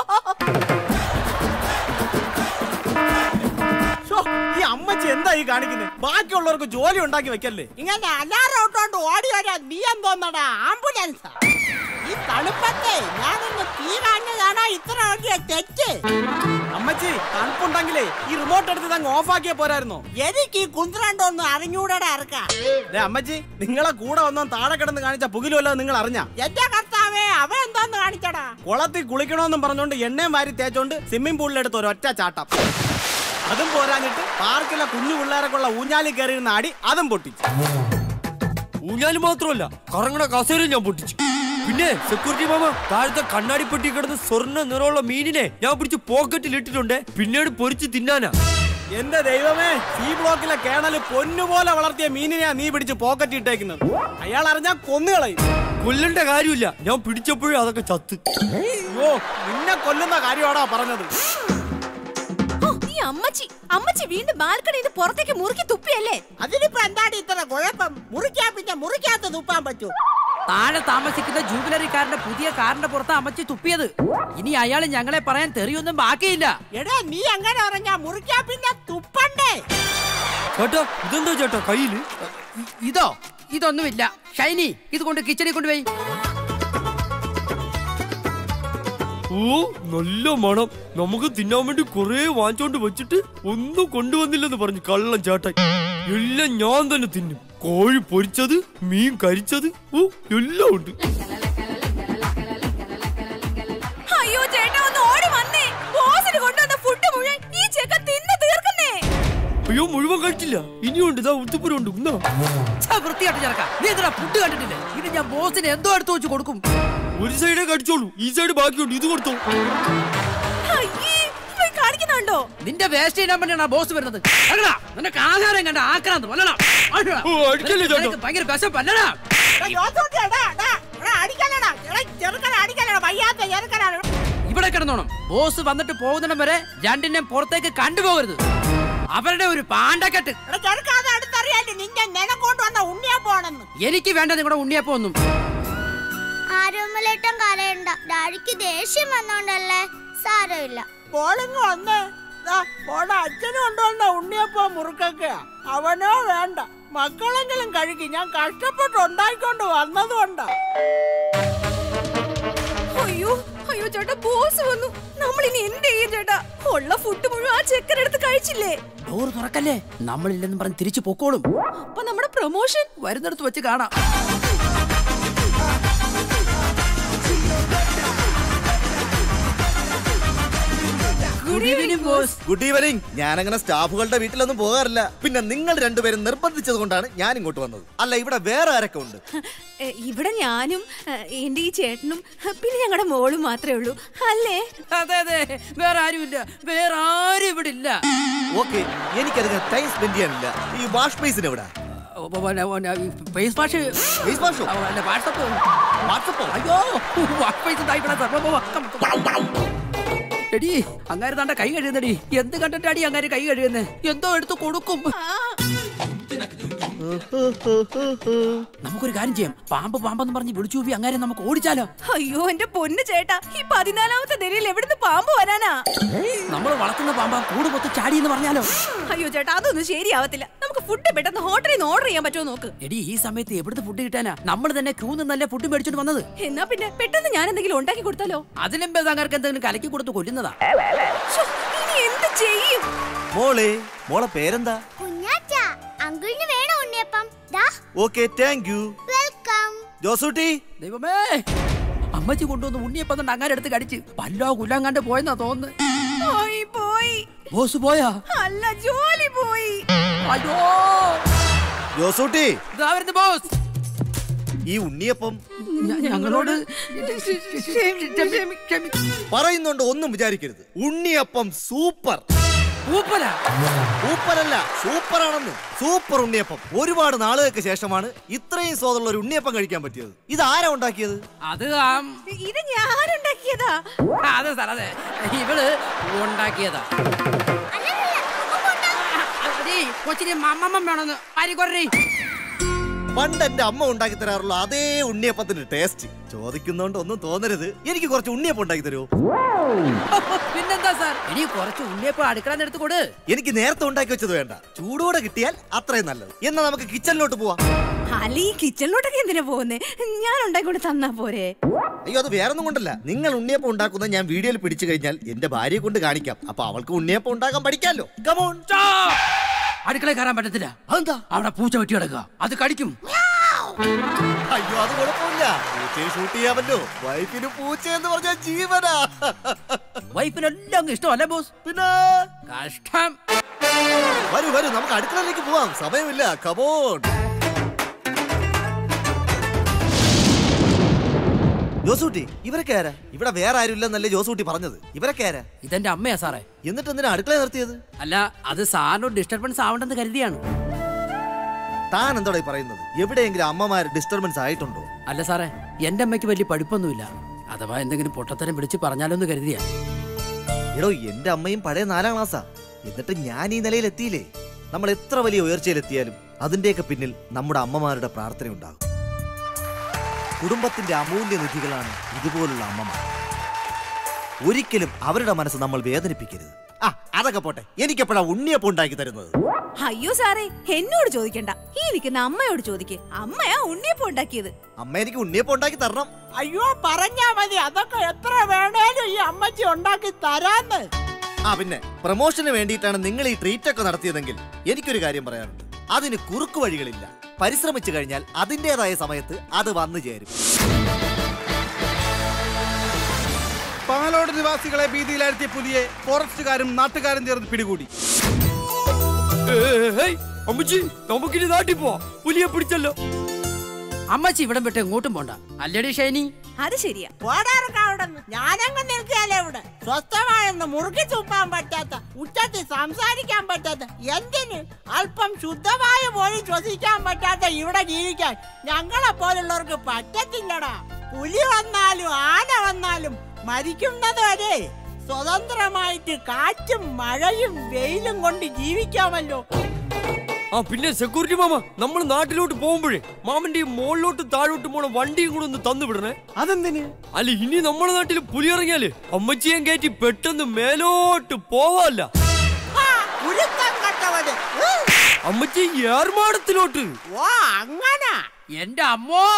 ശ്ശോ, ഈ അമ്മച്ചി എന്താ ഈ കാണിക്കുന്നത് ബാക്കിയുള്ളവർക്ക് ജോലി ഉണ്ടാക്കി വെക്കല്ലേ ഇങ്ങനെ അലാറം ഇട്ടോണ്ട് ഓടി വരാൻ നീ എന്തോന്നടാ ആംബുലൻസാ ഈ തണുപ്പത്തെ ഞാനൊന്ന് തീ കാഞ്ഞതാണാ ഇത്ര വലിയ തെറ്റ് അമ്മച്ചി തണുപ്പുണ്ടെങ്കിലേ ഈ റിമോട്ട് എടുത്ത് അങ്ങ് ഓഫ് ആക്കിയാ പോരായിരുന്നോ എനിക്ക് ഈ കുന്ത്രണ്ടൊന്ന് അറിഞ്ഞൂടടെ ഇറക്കാം ദേ അമ്മച്ചി നിങ്ങളെ കൂടെ വന്നോ താഴെ കിടന്ന് കാണിച്ച പുകിലുമല്ലോ നിങ്ങൾ അറിഞ്ഞ എന്റെ കർത്താവേ അവ എന്തോന്ന് കാണിച്ചടാ കുളത്തിൽ കുളിക്കണമെന്നും പറഞ്ഞോണ്ട് എണ്ണയും വാരി തേച്ചോണ്ട് സ്വിമ്മിംഗ് പൂളിലെടുത്ത് ഒരു ഒറ്റ ചാട്ടം അതും പോരാഞ്ഞിട്ട് പാർക്കിലെ കുഞ്ഞു പിള്ളേരൊക്കെയുള്ള ഊഞ്ഞാലി കയറിയിരുന്ന അടി അതും പൊട്ടിച്ചു ഊഞ്ഞാല് മാത്രമല്ല കറങ്ങണ കസേരയും ഞാൻ പൊട്ടിച്ചു പിന്നെ സെക്യൂരിറ്റി മാമ താഴത്തെ കണ്ണാടി പെട്ടി കിടന്ന് സ്വർണ്ണ നിറമുള്ള മീനിനെ ഞാൻ പിടിച്ച് പോക്കറ്റിൽ ഇട്ടിട്ടുണ്ട് പിന്നീട് പൊരിച്ച് തിന്നാനാ എന്റെ ദൈവമേ സി ബ്ലോക്കിലെ കേണല് പൊന്നുപോലെ വളർത്തിയ മീനിനെയാ നീ പിടിച്ച് പോക്കറ്റ് ഇട്ടേക്കുന്നത് അയാൾ അറിഞ്ഞാ കൊന്നുകളയും കൊല്ലേണ്ട കാര്യമില്ല ഞാൻ പിടിച്ചപ്പോഴും അതൊക്കെ ചത്ത് അയ്യോ നിന്നെ കൊല്ലുന്ന കാര്യമാടാ പറഞ്ഞത് ഓ, ഈ അമ്മച്ചി അമ്മച്ചി വീണ്ടും ബാൽക്കണിന്ന് പുറത്തേക്ക് മുറുക്കി തുപ്പിയല്ലേ അതിനിപ്പോ എന്താണ് ഇത്ര കുഴപ്പം മുറിക്കാൻ പിന്നെ മുറിക്കാത്ത തുപ്പാൻ പറ്റൂ താഴെ താമസിക്കുന്ന ജൂബിലറിക്കാരന്റെ പുതിയ കാറിന്റെ പുറത്ത് അമ്മച്ചി തുപ്പിയത് ഇനി അയാൾ ഞങ്ങളെ പറയാൻ തെറിയൊന്നും ബാക്കിയില്ല എടാ നീ അങ്ങനെ പറഞ്ഞാ മുറിക്കാൻ പിന്നെ തുപ്പണ്ടേ ചേട്ടാ ഇതെന്താ ചേട്ടാ കയ്യില് ഇതോ ഇതൊന്നുമില്ല ഷൈനി ഇത് കൊണ്ട് കിച്ചണിൽ കൊണ്ടുപോയി ഓ നല്ല മണം നമുക്ക് തിന്നാൻ വേണ്ടി കുറെ വാങ്ങിച്ചോണ്ട് വെച്ചിട്ട് ഒന്നും കൊണ്ടുവന്നില്ലെന്ന് പറഞ്ഞു കള്ളം ചേട്ടൻ എല്ലാം ഞാൻ തന്നെ തിന്നും കോഴി പൊരിച്ചത് മീൻ കരിച്ചത് ഓ എല്ലാം ഉണ്ട് അയ്യോ ചേട്ടാ ഒന്ന് ഓടി വന്നേ ബോസിന് കൊണ്ടുവന്ന ഫുഡ് മുഴുവൻ ഈ ചെക്ക തിന്ന് തീർക്കുന്നേ അയ്യോ മുഴുവൻ കഴിച്ചില്ല ഇനിയുണ്ട് ഇതാ ഉത്തുപ്പുരം ഉണ്ട് ഉന്നാ വൃത്തിയായിട്ട് ചേർക്കാം നീ എന്താ ഫുഡ് കണ്ടിട്ടില്ലേ ഇത് ഞാൻ ബോസിന് എന്തോ എടുത്തു വെച്ച് കൊടുക്കും ഒരു സൈഡേ കടിച്ചോളൂ ഈ സൈഡ് ബാക്കിയുണ്ട് ഇത് കൊടുത്തോ അയ്യേ, ഇവൻ കാണിക്കുന്നുണ്ടോ നിന്റെ വേസ്റ്റ് ചെയ്യാൻ വേണ്ടിയാണ് ബോസ് വരുന്നത് അല്ലടാ, നിനക്ക് ആഹാരം കണ്ട ആക്രാന്ത് വല്ലടാ അല്ലടാ. നിനക്ക് ഭയങ്കര വിശപ്പല്ലടാ എടാ, ജോസൂട്ടി, എടാ, എടാ, എടാ, അടിക്കല്ലടാ. എടാ, ചെറുക്കനെ അടിക്കല്ലടാ. വയ്യാത്ത ചെറുക്കനാണ്. ഇവിടെ കിടന്നോണം ബോസ് വന്നിട്ട് പോകുന്നിടം വരെ രണ്ടിനെ പുറത്തേക്ക് കണ്ടുപോകരുത് അവരുടെ ഒരു പാണ്ടക്കെട്ട് എടാ, ചെറുക്കാ, അത് അടുത്തറിയാലോ നിന്റെ നിലം കൊണ്ടുവന്ന ഉണ്ണിയാ പോണെന്ന് എനിക്ക് വേണ്ട നിങ്ങളുടെ ഉണ്ണിയപ്പോ ഒന്നും ആരോമലേട്ടൻ കരയണ്ട ഡാഡിക്ക് ദേഷ്യം വന്നോണ്ടല്ലേ സാരമില്ല പോളിങ് വന്ന് ദാ, മോടെ അച്ഛനും കൊണ്ടുവന്ന ഉണ്ണിയപ്പോ മുറുക്കൊക്കെ അവനോ വേണ്ട മക്കളെങ്കിലും കഴിക്കും ഞാൻ കഷ്ടപ്പെട്ട് ഉണ്ടായിക്കൊണ്ട് വന്നതുകൊണ്ടാ അയ്യോ അയ്യോ ചേട്ടാ ബോസ് വന്നു നമ്മൾ ഇനി എന്ത് ചെയ്യും ചേട്ടാ ഉള്ള ഫുഡ് മുഴുവൻ ആ ചെക്കനെടുത്ത് കഴിച്ചില്ലേ ഡോർ തുറക്കല്ലേ നമ്മളില്ലെന്ന് പറഞ്ഞ് തിരിച്ചു പൊക്കോളും അപ്പൊ നമ്മുടെ പ്രൊമോഷൻ വരുന്നിടത്ത് വെച്ച് കാണാം good evening boss good evening ഞാനങ്ങനെ സ്റ്റാഫുകളുടെ വീട്ടിലൊന്നും പോകാറില്ല പിന്നെ നിങ്ങൾ രണ്ടുപേരും നിർബന്ധിച്ചത് കൊണ്ടാണ് ഞാൻ ഇങ്ങോട്ട് വന്നത് അല്ല ഇവിടെ വേറെ ആരൊക്കെ ഉണ്ട് എ, ഇവിടെ ഞാനും എ, എന്റെ ഈ ചേട്ടനും പിന്നെ ഞങ്ങളുടെ മോളും മാത്രമേ ഉള്ളൂ അല്ലേ അതെ അതെ വേറെ ആരുമില്ല വേറെ ആരും ഇവിടെ ഇല്ല ഓക്കെ എനിക്കതിന് ടൈം സ്പെൻഡ് ചെയ്യാനില്ല ഈ വാഷ് ബേസിന് എവിടെ ഫേസ് വാഷ് ഫേസ് വാഷോ വാട്സപ്പ് വാട്സപ്പോ അയ്യോ വാഷ് ഫേസ് ഉണ്ടായിക്കണ സാർ പോ, പോ, പോ. എടി അങ്ങാര് താണ്ട കൈ കഴുകുന്നടി എന്ത് കണ്ടിട്ടാടി അങ്ങാര് കൈ കഴുകുന്നത് എന്തോ എടുത്ത് കൊടുക്കും നമുക്കൊരു കാര്യം ചെയ്യാം പാമ്പ് പാമ്പെന്ന് പറഞ്ഞ് വിളിച്ചു പോയി അങ്ങാരെ നമുക്ക് ഓടിച്ചാലോ അയ്യോ എന്റെ പൊന്ന് ചേട്ടാ ഈ പതിനാലാമത്തെ നിലയിൽ എവിടുന്ന് പാമ്പ് വരാനാ നമ്മൾ വളർത്തുന്ന പാമ്പ കൂട് പൊത്ത് ചാടി എന്ന് പറഞ്ഞാലോ അയ്യോ ചേട്ടാ അതൊന്നും ശരിയാവത്തില്ല നമുക്ക് ഫുഡ് പെട്ടെന്ന് ഹോട്ടലിൽ നിന്ന് ഓർഡർ ചെയ്യാൻ പറ്റുമോ നോക്ക് എടി ഈ സമയത്ത് എവിടുന്ന് ഫുഡ് കിട്ടാനാ നമ്മൾ തന്നെ ക്യൂ നിന്നല്ലേ ഫുഡ് മേടിച്ചോണ്ട് വന്നത് എന്നാ പിന്നെ പെട്ടെന്ന് ഞാൻ എന്തെങ്കിലും ഉണ്ടാക്കി കൊടുത്താലോ അതിലും അങ്ങാർക്ക് എന്തെങ്കിലും കലക്കി കൊടുത്ത് കൊല്ലുന്നതാ ശ്ശോ, ഇനി എന്ത് ചെയ്യും മോളെ മോളെ പേരെന്താ കുഞ്ഞാറ്റ അങ്കിളിന് വേണോ ഉണ്ണിയപ്പം ദാ okay thank you welcome Josutty ദൈവമേ അമ്മച്ചി കൊണ്ടുവന്ന് ഉണ്ണിയപ്പം അങ്ങാരെടുത്ത് കടിച്ച് പല്ലോ കുല്ലാം കണ്ട് പോയെന്നാ തോന്നുന്നു പോയി പോയി ബോസ് പോയാ അല്ല ജോലി പോയി അയ്യോ ജോസൂട്ടി ഇതാ വരുന്നു ബോസ് ഈ ഉണ്ണിയപ്പം ഞ- ഞങ്ങളോട് പറയുന്നുണ്ട് ഒന്നും വിചാരിക്കരുത് ഉണ്ണിയപ്പം സൂപ്പർ സൂപ്പറാ സൂപ്പറല്ല സൂപ്പർ ആണെന്ന് സൂപ്പർ ഉണ്ണിയപ്പം ഒരുപാട് നാളുകൾക്ക് ശേഷമാണ് ഇത്രയും സ്വാദുള്ള ഒരു ഉണ്ണിയപ്പം കഴിക്കാൻ പറ്റിയത് ഇത് ആരാ ഉണ്ടാക്കിയത് അത് ഇത് ഞാൻ ഉണ്ടാക്കിയതാ അതെ സാർ അതെ ഇവള് ഉണ്ടാക്കിയതാ അതേ, കൊച്ചിന് മമ്മമ്മ വേണമെന്ന് അരി കൊറേ പണ്ട് എന്റെ അമ്മ ഉണ്ടാക്കി തരാറുള്ള അതേ ഉണ്ണിയപ്പത്തിന്റെ ടേസ്റ്റ് ചോദിക്കുന്നോണ്ട് ഒന്നും തോന്നരുത് എനിക്ക് കുറച്ച് ഉണ്ണിയപ്പം ഉണ്ടാക്കി തരുമോ പിന്നെന്താ സാർ ഇനി കുറച്ച് ഉണ്ണിയപ്പം അടുക്കള എടുത്ത് കൊട് എനിക്ക് നേരത്തെ ഉണ്ടാക്കി വെച്ചത് വേണ്ട ചൂടോടെ കിട്ടിയാൽ അത്രയും നല്ലത് എന്നാ നമുക്ക് കിച്ചണിലോട്ട് പോവാം അല്ല ഈ കിച്ചണിലോട്ടൊക്കെ എന്തിനാ പോകുന്നേ ഞാൻ ഉണ്ടാക്കിക്കൊണ്ട് തന്നാ പോരെ അയ്യോ അത് വേറൊന്നും കൊണ്ടല്ല നിങ്ങൾ ഉണ്ണിയപ്പം ഉണ്ടാക്കുന്നത് ഞാൻ വീഡിയോയിൽ പിടിച്ചു കഴിഞ്ഞാൽ എന്റെ ഭാര്യയെ കൊണ്ട് കാണിക്കാം അപ്പൊ അവൾക്ക് ഉണ്ണിയപ്പം ഉണ്ടാക്കാൻ പഠിക്കാമല്ലോ കമോൺ അടുക്കള കയറാൻ പറ്റത്തില്ല അതെന്താ അവിടെ പൂച്ച വെട്ടി കിടക്കുക അത് കടിക്കും അയ്യോ അത് കുഴപ്പമില്ല പൂച്ചയെ ഷൂട്ട് ചെയ്യാമല്ലോ വൈഫിന് പൂച്ച എന്ന് പറഞ്ഞാൽ ജീവനാ വൈഫിനെല്ലാം ഇഷ്ടമല്ലേ ബോസ് പിന്നെ കഷ്ടം വരൂ വരൂ നമുക്ക് അടുക്കളയിലേക്ക് പോവാം സമയമില്ല കമോൺ ജോസൂട്ടി ഇവരൊക്കെ ആരാ ഇവിടെ വേറെ ആരും ഇല്ലെന്നല്ലേ ജോസൂട്ടി പറഞ്ഞത് ഇവരൊക്കെ ആരാ ഇതെന്റെ അമ്മയാ സാറേ എന്നിട്ട് എന്തിനാ അടുക്കള നിർത്തിയത് അല്ല അത് സാറിനോട് ഡിസ്റ്റർബൻസ് ആവണ്ടെന്ന് കരുതിയാണ് താൻ എന്തോടെ പറയുന്നത് എവിടെയെങ്കിലും അമ്മമാർ ഡിസ്റ്റർബൻസ് ആയിട്ടുണ്ടോ അല്ല സാറേ എന്റെ അമ്മയ്ക്ക് വലിയ പഠിപ്പൊന്നുമില്ല അഥവാ എന്തെങ്കിലും പൊട്ടത്തരം വിളിച്ച് പറഞ്ഞാലോന്ന് കരുതിയാ എടോ എന്റെ അമ്മയും പഴയ നാലാം ക്ലാസ്സാ എന്നിട്ട് ഞാൻ ഈ നിലയിൽ എത്തിയില്ലേ നമ്മൾ എത്ര വലിയ ഉയർച്ചയിലെത്തിയാലും അതിന്റെയൊക്കെ പിന്നിൽ നമ്മുടെ അമ്മമാരുടെ പ്രാർത്ഥന ഉണ്ടാകും കുടുംബത്തിന്റെ അമൂല്യ നിധികളാണ് ഇതുപോലുള്ള അമ്മമാർ ഒരിക്കലും അവരുടെ മനസ്സ് നമ്മൾ വേദനിപ്പിക്കരുത് ആ അതൊക്കെ പോട്ടെ എനിക്കെപ്പോഴാ ഉണ്ണിയപ്പം ഉണ്ടാക്കി തരുന്നത് അയ്യോ സാറേ എന്നോട് ചോദിക്കണ്ട ഈ നിൽക്കുന്ന അമ്മയോട് ചോദിക്ക് അമ്മയാ ഉണ്ണിയപ്പം ഉണ്ടാക്കിയത് അമ്മ എനിക്ക് ഉണ്ണിയപ്പം ഉണ്ടാക്കി തരണം അയ്യോ പറഞ്ഞാ മതി അതൊക്കെ എത്ര വേണേലും ഈ അമ്മച്ചി ഉണ്ടാക്കി തരാന്ന് ആ പിന്നെ പ്രൊമോഷന് വേണ്ടിയിട്ടാണ് നിങ്ങൾ ഈ ട്രീറ്റ് ഒക്കെ നടത്തിയതെങ്കിൽ എനിക്കൊരു കാര്യം പറയാനുണ്ട് അതിന് കുറുക്കു വഴികളില്ല പരിശ്രമിച്ചു കഴിഞ്ഞാൽ അതിൻ്റെതായ സമയത്ത് അത് വന്നു ചേരും പാലോട് നിവാസികളെ ഭീതിയിലാഴ്ത്തിയ പുലിയെ ഫോറസ്റ്റുകാരും നാട്ടുകാരും ചേർന്ന് പിടികൂടി അമ്മച്ചി നമുക്കിനി നാട്ടിൽ പോവാ പുലിയെ പിടിച്ചല്ലോ അമ്മച്ചി ഇവിടം വിട്ട് എങ്ങോട്ടും പോണ്ട അല്ലടി ഷൈനി അത് ശരിയാ പോടാറൊക്കെ അവിടെ ഞാനങ്ങ് നിൽക്കാലേ ഇവിടെ സ്വസ്ഥമായൊന്ന് മുറുകി തുപ്പാൻ പറ്റാത്ത ഉച്ചത്തിൽ സംസാരിക്കാൻ പറ്റാത്ത എന്തിന് അല്പം ശുദ്ധമായ പോലും ശ്വസിക്കാൻ പറ്റാത്ത ഇവിടെ ജീവിക്കാൻ ഞങ്ങളെ പോലുള്ളവർക്ക് പറ്റത്തില്ലടാ പുലി വന്നാലും ആന വന്നാലും മരിക്കുന്നത് വരെ സ്വതന്ത്രമായിട്ട് കാറ്റും മഴയും വെയിലും കൊണ്ട് ജീവിക്കാമല്ലോ ആ പിന്നെ സെക്യൂരിറ്റി മാമ നമ്മൾ നാട്ടിലോട്ട് പോകുമ്പോഴേ മാമന്റെ ഈ മുകളിലോട്ട് താഴോട്ട് പോണ വണ്ടിയും കൂടെ ഒന്ന് തന്നു വിടണേ അതെന്തിന് അല്ല ഇനി നമ്മുടെ നാട്ടിൽ പുലി ഇറങ്ങിയാല് അമ്മച്ചിയെ കയറ്റി പെട്ടെന്ന് മേലോട്ട് പോവാല്ല ഉരുത്തം കെട്ടവന് അമ്മച്ചി ഏർമാടത്തിലോട്ട് ഓ അങ്ങനെ എന്റെ അമ്മോ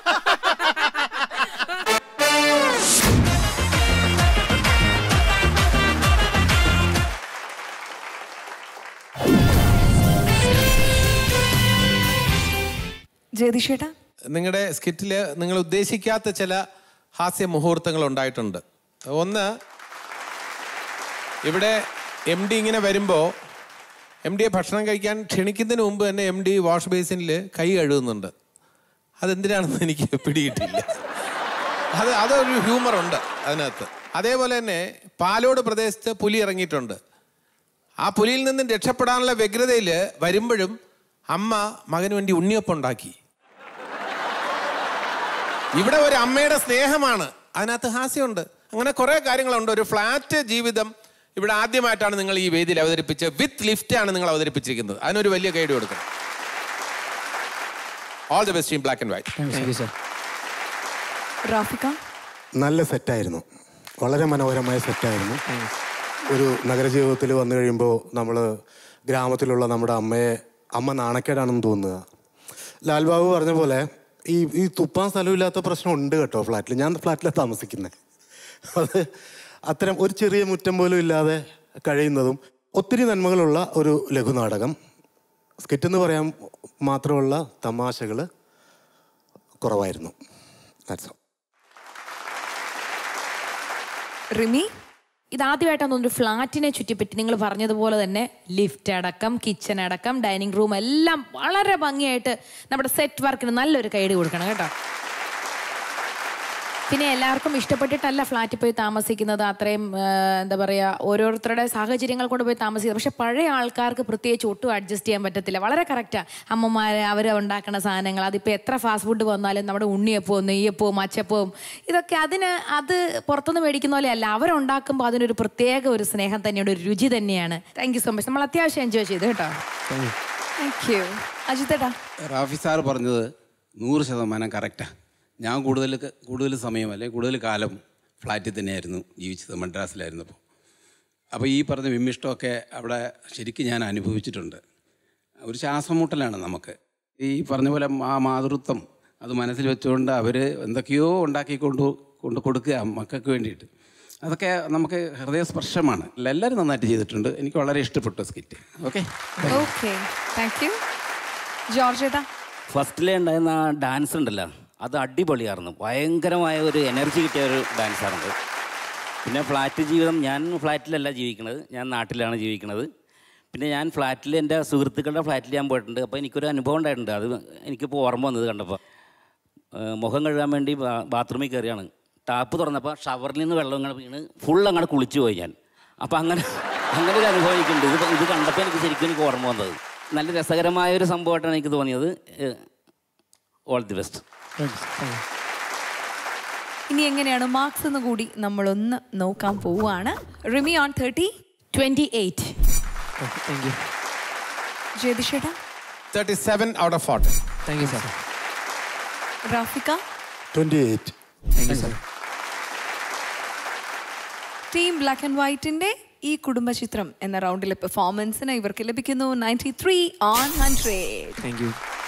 ജ്യോതിഷേട്ടാ നിങ്ങളുടെ സ്കിറ്റിൽ നിങ്ങൾ ഉദ്ദേശിക്കാത്ത ചില ഹാസ്യ മുഹൂർത്തങ്ങൾ ഉണ്ടായിട്ടുണ്ട് ഒന്ന് ഇവിടെ എം ഡി ഇങ്ങനെ വരുമ്പോൾ എം ഡിയെ ഭക്ഷണം കഴിക്കാൻ ക്ഷണിക്കുന്നതിന് മുമ്പ് തന്നെ എം ഡി വാഷ് ബേസിനിൽ കൈ കഴുകുന്നുണ്ട് അതെന്തിനാണെന്ന് എനിക്ക് പിടികിട്ടില്ല അത് അതൊരു ഹ്യൂമർ ഉണ്ട് അതിനകത്ത് അതേപോലെ തന്നെ പാലോട് പ്രദേശത്ത് പുലി ഇറങ്ങിയിട്ടുണ്ട് ആ പുലിയിൽ നിന്നും രക്ഷപ്പെടാനുള്ള വ്യഗ്രതയിൽ വരുമ്പോഴും അമ്മ മകന് വേണ്ടി ഉണ്ണിയപ്പം ഉണ്ടാക്കി ഇവിടെ ഒരു അമ്മയുടെ സ്നേഹമാണ് അതിനകത്ത് ഹാസ്യമുണ്ട് അങ്ങനെ കുറെ കാര്യങ്ങളുണ്ട് ഒരു ഫ്ലാറ്റ് ജീവിതം ഇവിടെ ആദ്യമായിട്ടാണ് നിങ്ങൾ ഈ വേദിയിൽ അവതരിപ്പിച്ച് വിത്ത് ലിഫ്റ്റ് ആണ് നിങ്ങൾ അവതരിപ്പിച്ചിരിക്കുന്നത് അതിനൊരു വലിയ ഗൈഡ് കൊടുക്കണം all the best in black and white റാഫിക നല്ല സെറ്റായിരുന്നു വളരെ മനോഹരമായ സെറ്റായിരുന്നു ഒരു നഗരജീവിതത്തിൽ വന്നു കഴിയുമ്പോൾ നമ്മൾ ഗ്രാമത്തിലുള്ള നമ്മുടെ അമ്മയെ അമ്മ നാണക്കേടാണെന്ന് തോന്നുക ലാൽബാബു പറഞ്ഞ പോലെ ഈ ഈ തുപ്പാൻ സ്ഥലമില്ലാത്ത പ്രശ്നം ഉണ്ട് കേട്ടോ ഫ്ലാറ്റിൽ ഞാൻ ഫ്ലാറ്റിലാണ് താമസിക്കുന്നത് അത് അത്തരം ഒരു ചെറിയ മുറ്റം പോലും ഇല്ലാതെ കഴിയുന്നതും ഒത്തിരി നന്മകളുള്ള ഒരു ലഘുനാടകം സ്കിറ്റ് എന്ന് പറയാൻ മാത്രമുള്ള തമാശകൾ കുറവായിരുന്നു That's all. റിമി ഇതാദ്യമായിട്ടാണ് ഒരു ഫ്ലാറ്റിനെ ചുറ്റിപ്പറ്റി നിങ്ങൾ പറഞ്ഞതുപോലെ തന്നെ ലിഫ്റ്റ് അടക്കം കിച്ചൺ അടക്കം ഡൈനിങ് റൂം എല്ലാം വളരെ ഭംഗിയായിട്ട് നമ്മുടെ സെറ്റ് വർക്കിന് നല്ലൊരു കൈഡ് കൊടുക്കണം കേട്ടോ പിന്നെ എല്ലാവർക്കും ഇഷ്ടപ്പെട്ടിട്ടല്ല ഫ്ലാറ്റിൽ പോയി താമസിക്കുന്നത് അത്രയും ആ, എന്താ പറയുക ഓരോരുത്തരുടെ സാഹചര്യങ്ങൾ കൊണ്ട് പോയി താമസിക്കുന്നത് പക്ഷെ പഴയ ആൾക്കാർക്ക് പ്രത്യേകിച്ച് ഒട്ടും അഡ്ജസ്റ്റ് ചെയ്യാൻ പറ്റത്തില്ല വളരെ കറക്റ്റാണ് അമ്മമാർ അവർ ഉണ്ടാക്കുന്ന സാധനങ്ങൾ അതിപ്പോൾ എത്ര ഫാസ്റ്റ് ഫുഡ് വന്നാലും നമ്മുടെ ഉണ്ണിയപ്പവും നെയ്യപ്പവും അച്ചപ്പവും ഇതൊക്കെ അതിന് അത് പുറത്തുനിന്ന് മേടിക്കുന്ന പോലെയല്ല അവരുണ്ടാക്കുമ്പോൾ അതിനൊരു പ്രത്യേക ഒരു സ്നേഹം തന്നെയാണ് ഒരു രുചി തന്നെയാണ് താങ്ക് യു സോ മച്ച് നമ്മൾ അത്യാവശ്യം എൻജോയ് ചെയ്തു കേട്ടോ താങ്ക് യു അജിത്തേട്ടാ റാഫി സാർ പറഞ്ഞത് നൂറ് ശതമാനം കറക്റ്റാണ് ഞാൻ കൂടുതൽ കൂടുതൽ സമയം അല്ലെ കൂടുതൽ കാലം ഫ്ലാറ്റിൽ തന്നെയായിരുന്നു ജീവിച്ചത് മദ്രാസിലായിരുന്നപ്പോൾ അപ്പോൾ ഈ പറഞ്ഞ വിമ്മിഷ്ടമൊക്കെ അവിടെ ശരിക്കും ഞാൻ അനുഭവിച്ചിട്ടുണ്ട് ഒരു ശ്വാസം മുട്ടലാണ് നമുക്ക് ഈ പറഞ്ഞ പോലെ ആ മാതൃത്വം അത് മനസ്സിൽ വെച്ചുകൊണ്ട് അവർ എന്തൊക്കെയോ ഉണ്ടാക്കിക്കൊണ്ട് കൊണ്ട് കൊടുക്കുക മക്കൾക്ക് വേണ്ടിയിട്ട് അതൊക്കെ നമുക്ക് ഹൃദയസ്പർശമാണ് എല്ലാവരും നന്നായിട്ട് ചെയ്തിട്ടുണ്ട് എനിക്ക് വളരെ ഇഷ്ടപ്പെട്ടു skit okay okay thank you George ഏട്ടാ ഫസ്റ്റിലെ ഉണ്ടായിരുന്ന ആ ഡാൻസ് ഉണ്ടല്ലോ അത് അടിപൊളിയായിരുന്നു ഭയങ്കരമായ ഒരു എനർജി കിട്ടിയ ഒരു ഡാൻസാണത് പിന്നെ ഫ്ലാറ്റ് ജീവിതം ഞാൻ ഫ്ലാറ്റിലല്ല ജീവിക്കുന്നത് ഞാൻ നാട്ടിലാണ് ജീവിക്കുന്നത് പിന്നെ ഞാൻ ഫ്ലാറ്റിൽ എൻ്റെ സുഹൃത്തുക്കളുടെ ഫ്ലാറ്റിൽ ഞാൻ പോയിട്ടുണ്ട് അപ്പോൾ എനിക്കൊരു അനുഭവം ഉണ്ടായിട്ടുണ്ട് അത് എനിക്കിപ്പോൾ ഓർമ്മ വന്നത് കണ്ടപ്പോൾ ഏഹ് മുഖം കഴുകാൻ വേണ്ടി ബാ- ബാത്റൂമിൽ കയറിയാണ് ടാപ്പ് തുറന്നപ്പോൾ ഷവറിൽ നിന്ന് വെള്ളം ഇങ്ങനെ വീണ് ഫുൾ അങ്ങോട്ട് കുളിച്ചു പോയി ഞാൻ അപ്പോൾ അങ്ങനെ അങ്ങനെ ഒരു അനുഭവം എനിക്കുണ്ട് ഇത് ഇത് കണ്ടപ്പോൾ എനിക്ക് ശരിക്കും എനിക്ക് ഓർമ്മ വന്നത് നല്ല രസകരമായ ഒരു സംഭവമായിട്ടാണ് എനിക്ക് തോന്നിയത് ഓൾ ദി ബെസ്റ്റ് ഇനി എങ്ങനെയാണ് മാർക്സ് എന്ന് കൂടി നമ്മളൊന്ന് നോക്കാൻ പോവുകയാണ് Rimi on thirty twenty eight thank you ജ്യോതിഷേട്ടാ thirty seven out of forty thank you sir റാഫിക twenty eight thank you sir team black and വൈറ്റിന്റെ ഈ കുടുംബചിത്രം എന്ന റൗണ്ടിലെ പെർഫോമൻസിന് ഇവർക്ക് ലഭിക്കുന്നു ninety three on hundred thank you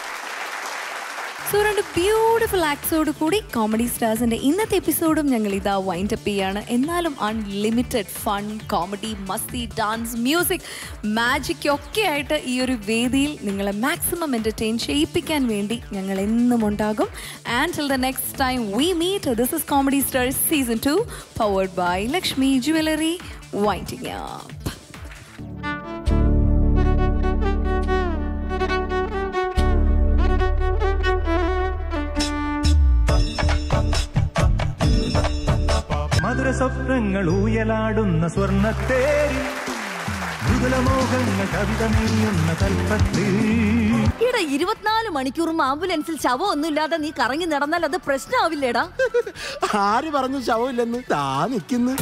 so രണ്ട് ബ്യൂട്ടിഫുൾ ആക്ട്സോട് കൂടി കോമഡി സ്റ്റാർസിന്റെ ഇന്നത്തെ എപ്പിസോഡും ഞങ്ങൾ ഇതാ വൈൻഡ് അപ്പ് ചെയ്യാണ് എന്നാലും unlimited fun comedy masti dance music magic ഒക്കെ ആയിട്ട് ഈ ഒരു വേദിയിൽ നിങ്ങളെ മാക്സിമം എൻ്റർടൈൻ ചെയ്യിപ്പിക്കാൻ വേണ്ടി ഞങ്ങൾ എന്നും ഉണ്ടാകും and till the next time we meet this is comedy stars season two powered by Lakshmi jewellery winding up മധുര സ്വപ്നങ്ങൾ ഊയലാടുന്ന സ്വർണ്ണത്തേരി മൃദുലമോഹങ്ങൾ കവിത നെയ്യുന്ന കൽപ്പത്തിൽ ഇവിടെ ഇരുപത്തിനാല് മണിക്കൂറും ആംബുലൻസിൽ ശവം ഒന്നുമില്ലാതെ നീ കറങ്ങി നടന്നാൽ അത് പ്രശ്നമാവില്ലേടാ ആര് പറഞ്ഞു ശവമില്ലെന്ന് താ നിൽക്കുന്നു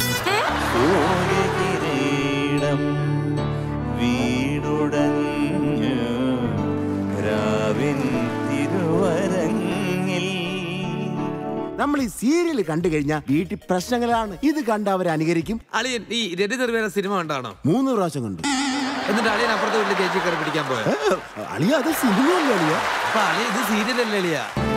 വീടുടഞ്ഞു രാവിൻ തിരുവരങ്ങിൽ നമ്മൾ ഈ സീരിയൽ കണ്ടു കഴിഞ്ഞാൽ വീട്ടിൽ പ്രശ്നങ്ങളാണ് ഇത് കണ്ട് അവർ അനുകരിക്കും അളിയൻ ഈ രവി നിർവേന സിനിമ കണ്ടാണോ മൂന്ന് പ്രാവശ്യം കണ്ടു എന്നിട്ട് അളിയൻ അപ്പുറത്തെ വീട്ടിൽ ചേച്ചി കയറി പിടിക്കാൻ പോയോ അളിയ അത് സിനിമയല്ലേ അളിയ അപ്പൊ അളിയ ഇത് സീരിയലല്ലേ അളിയ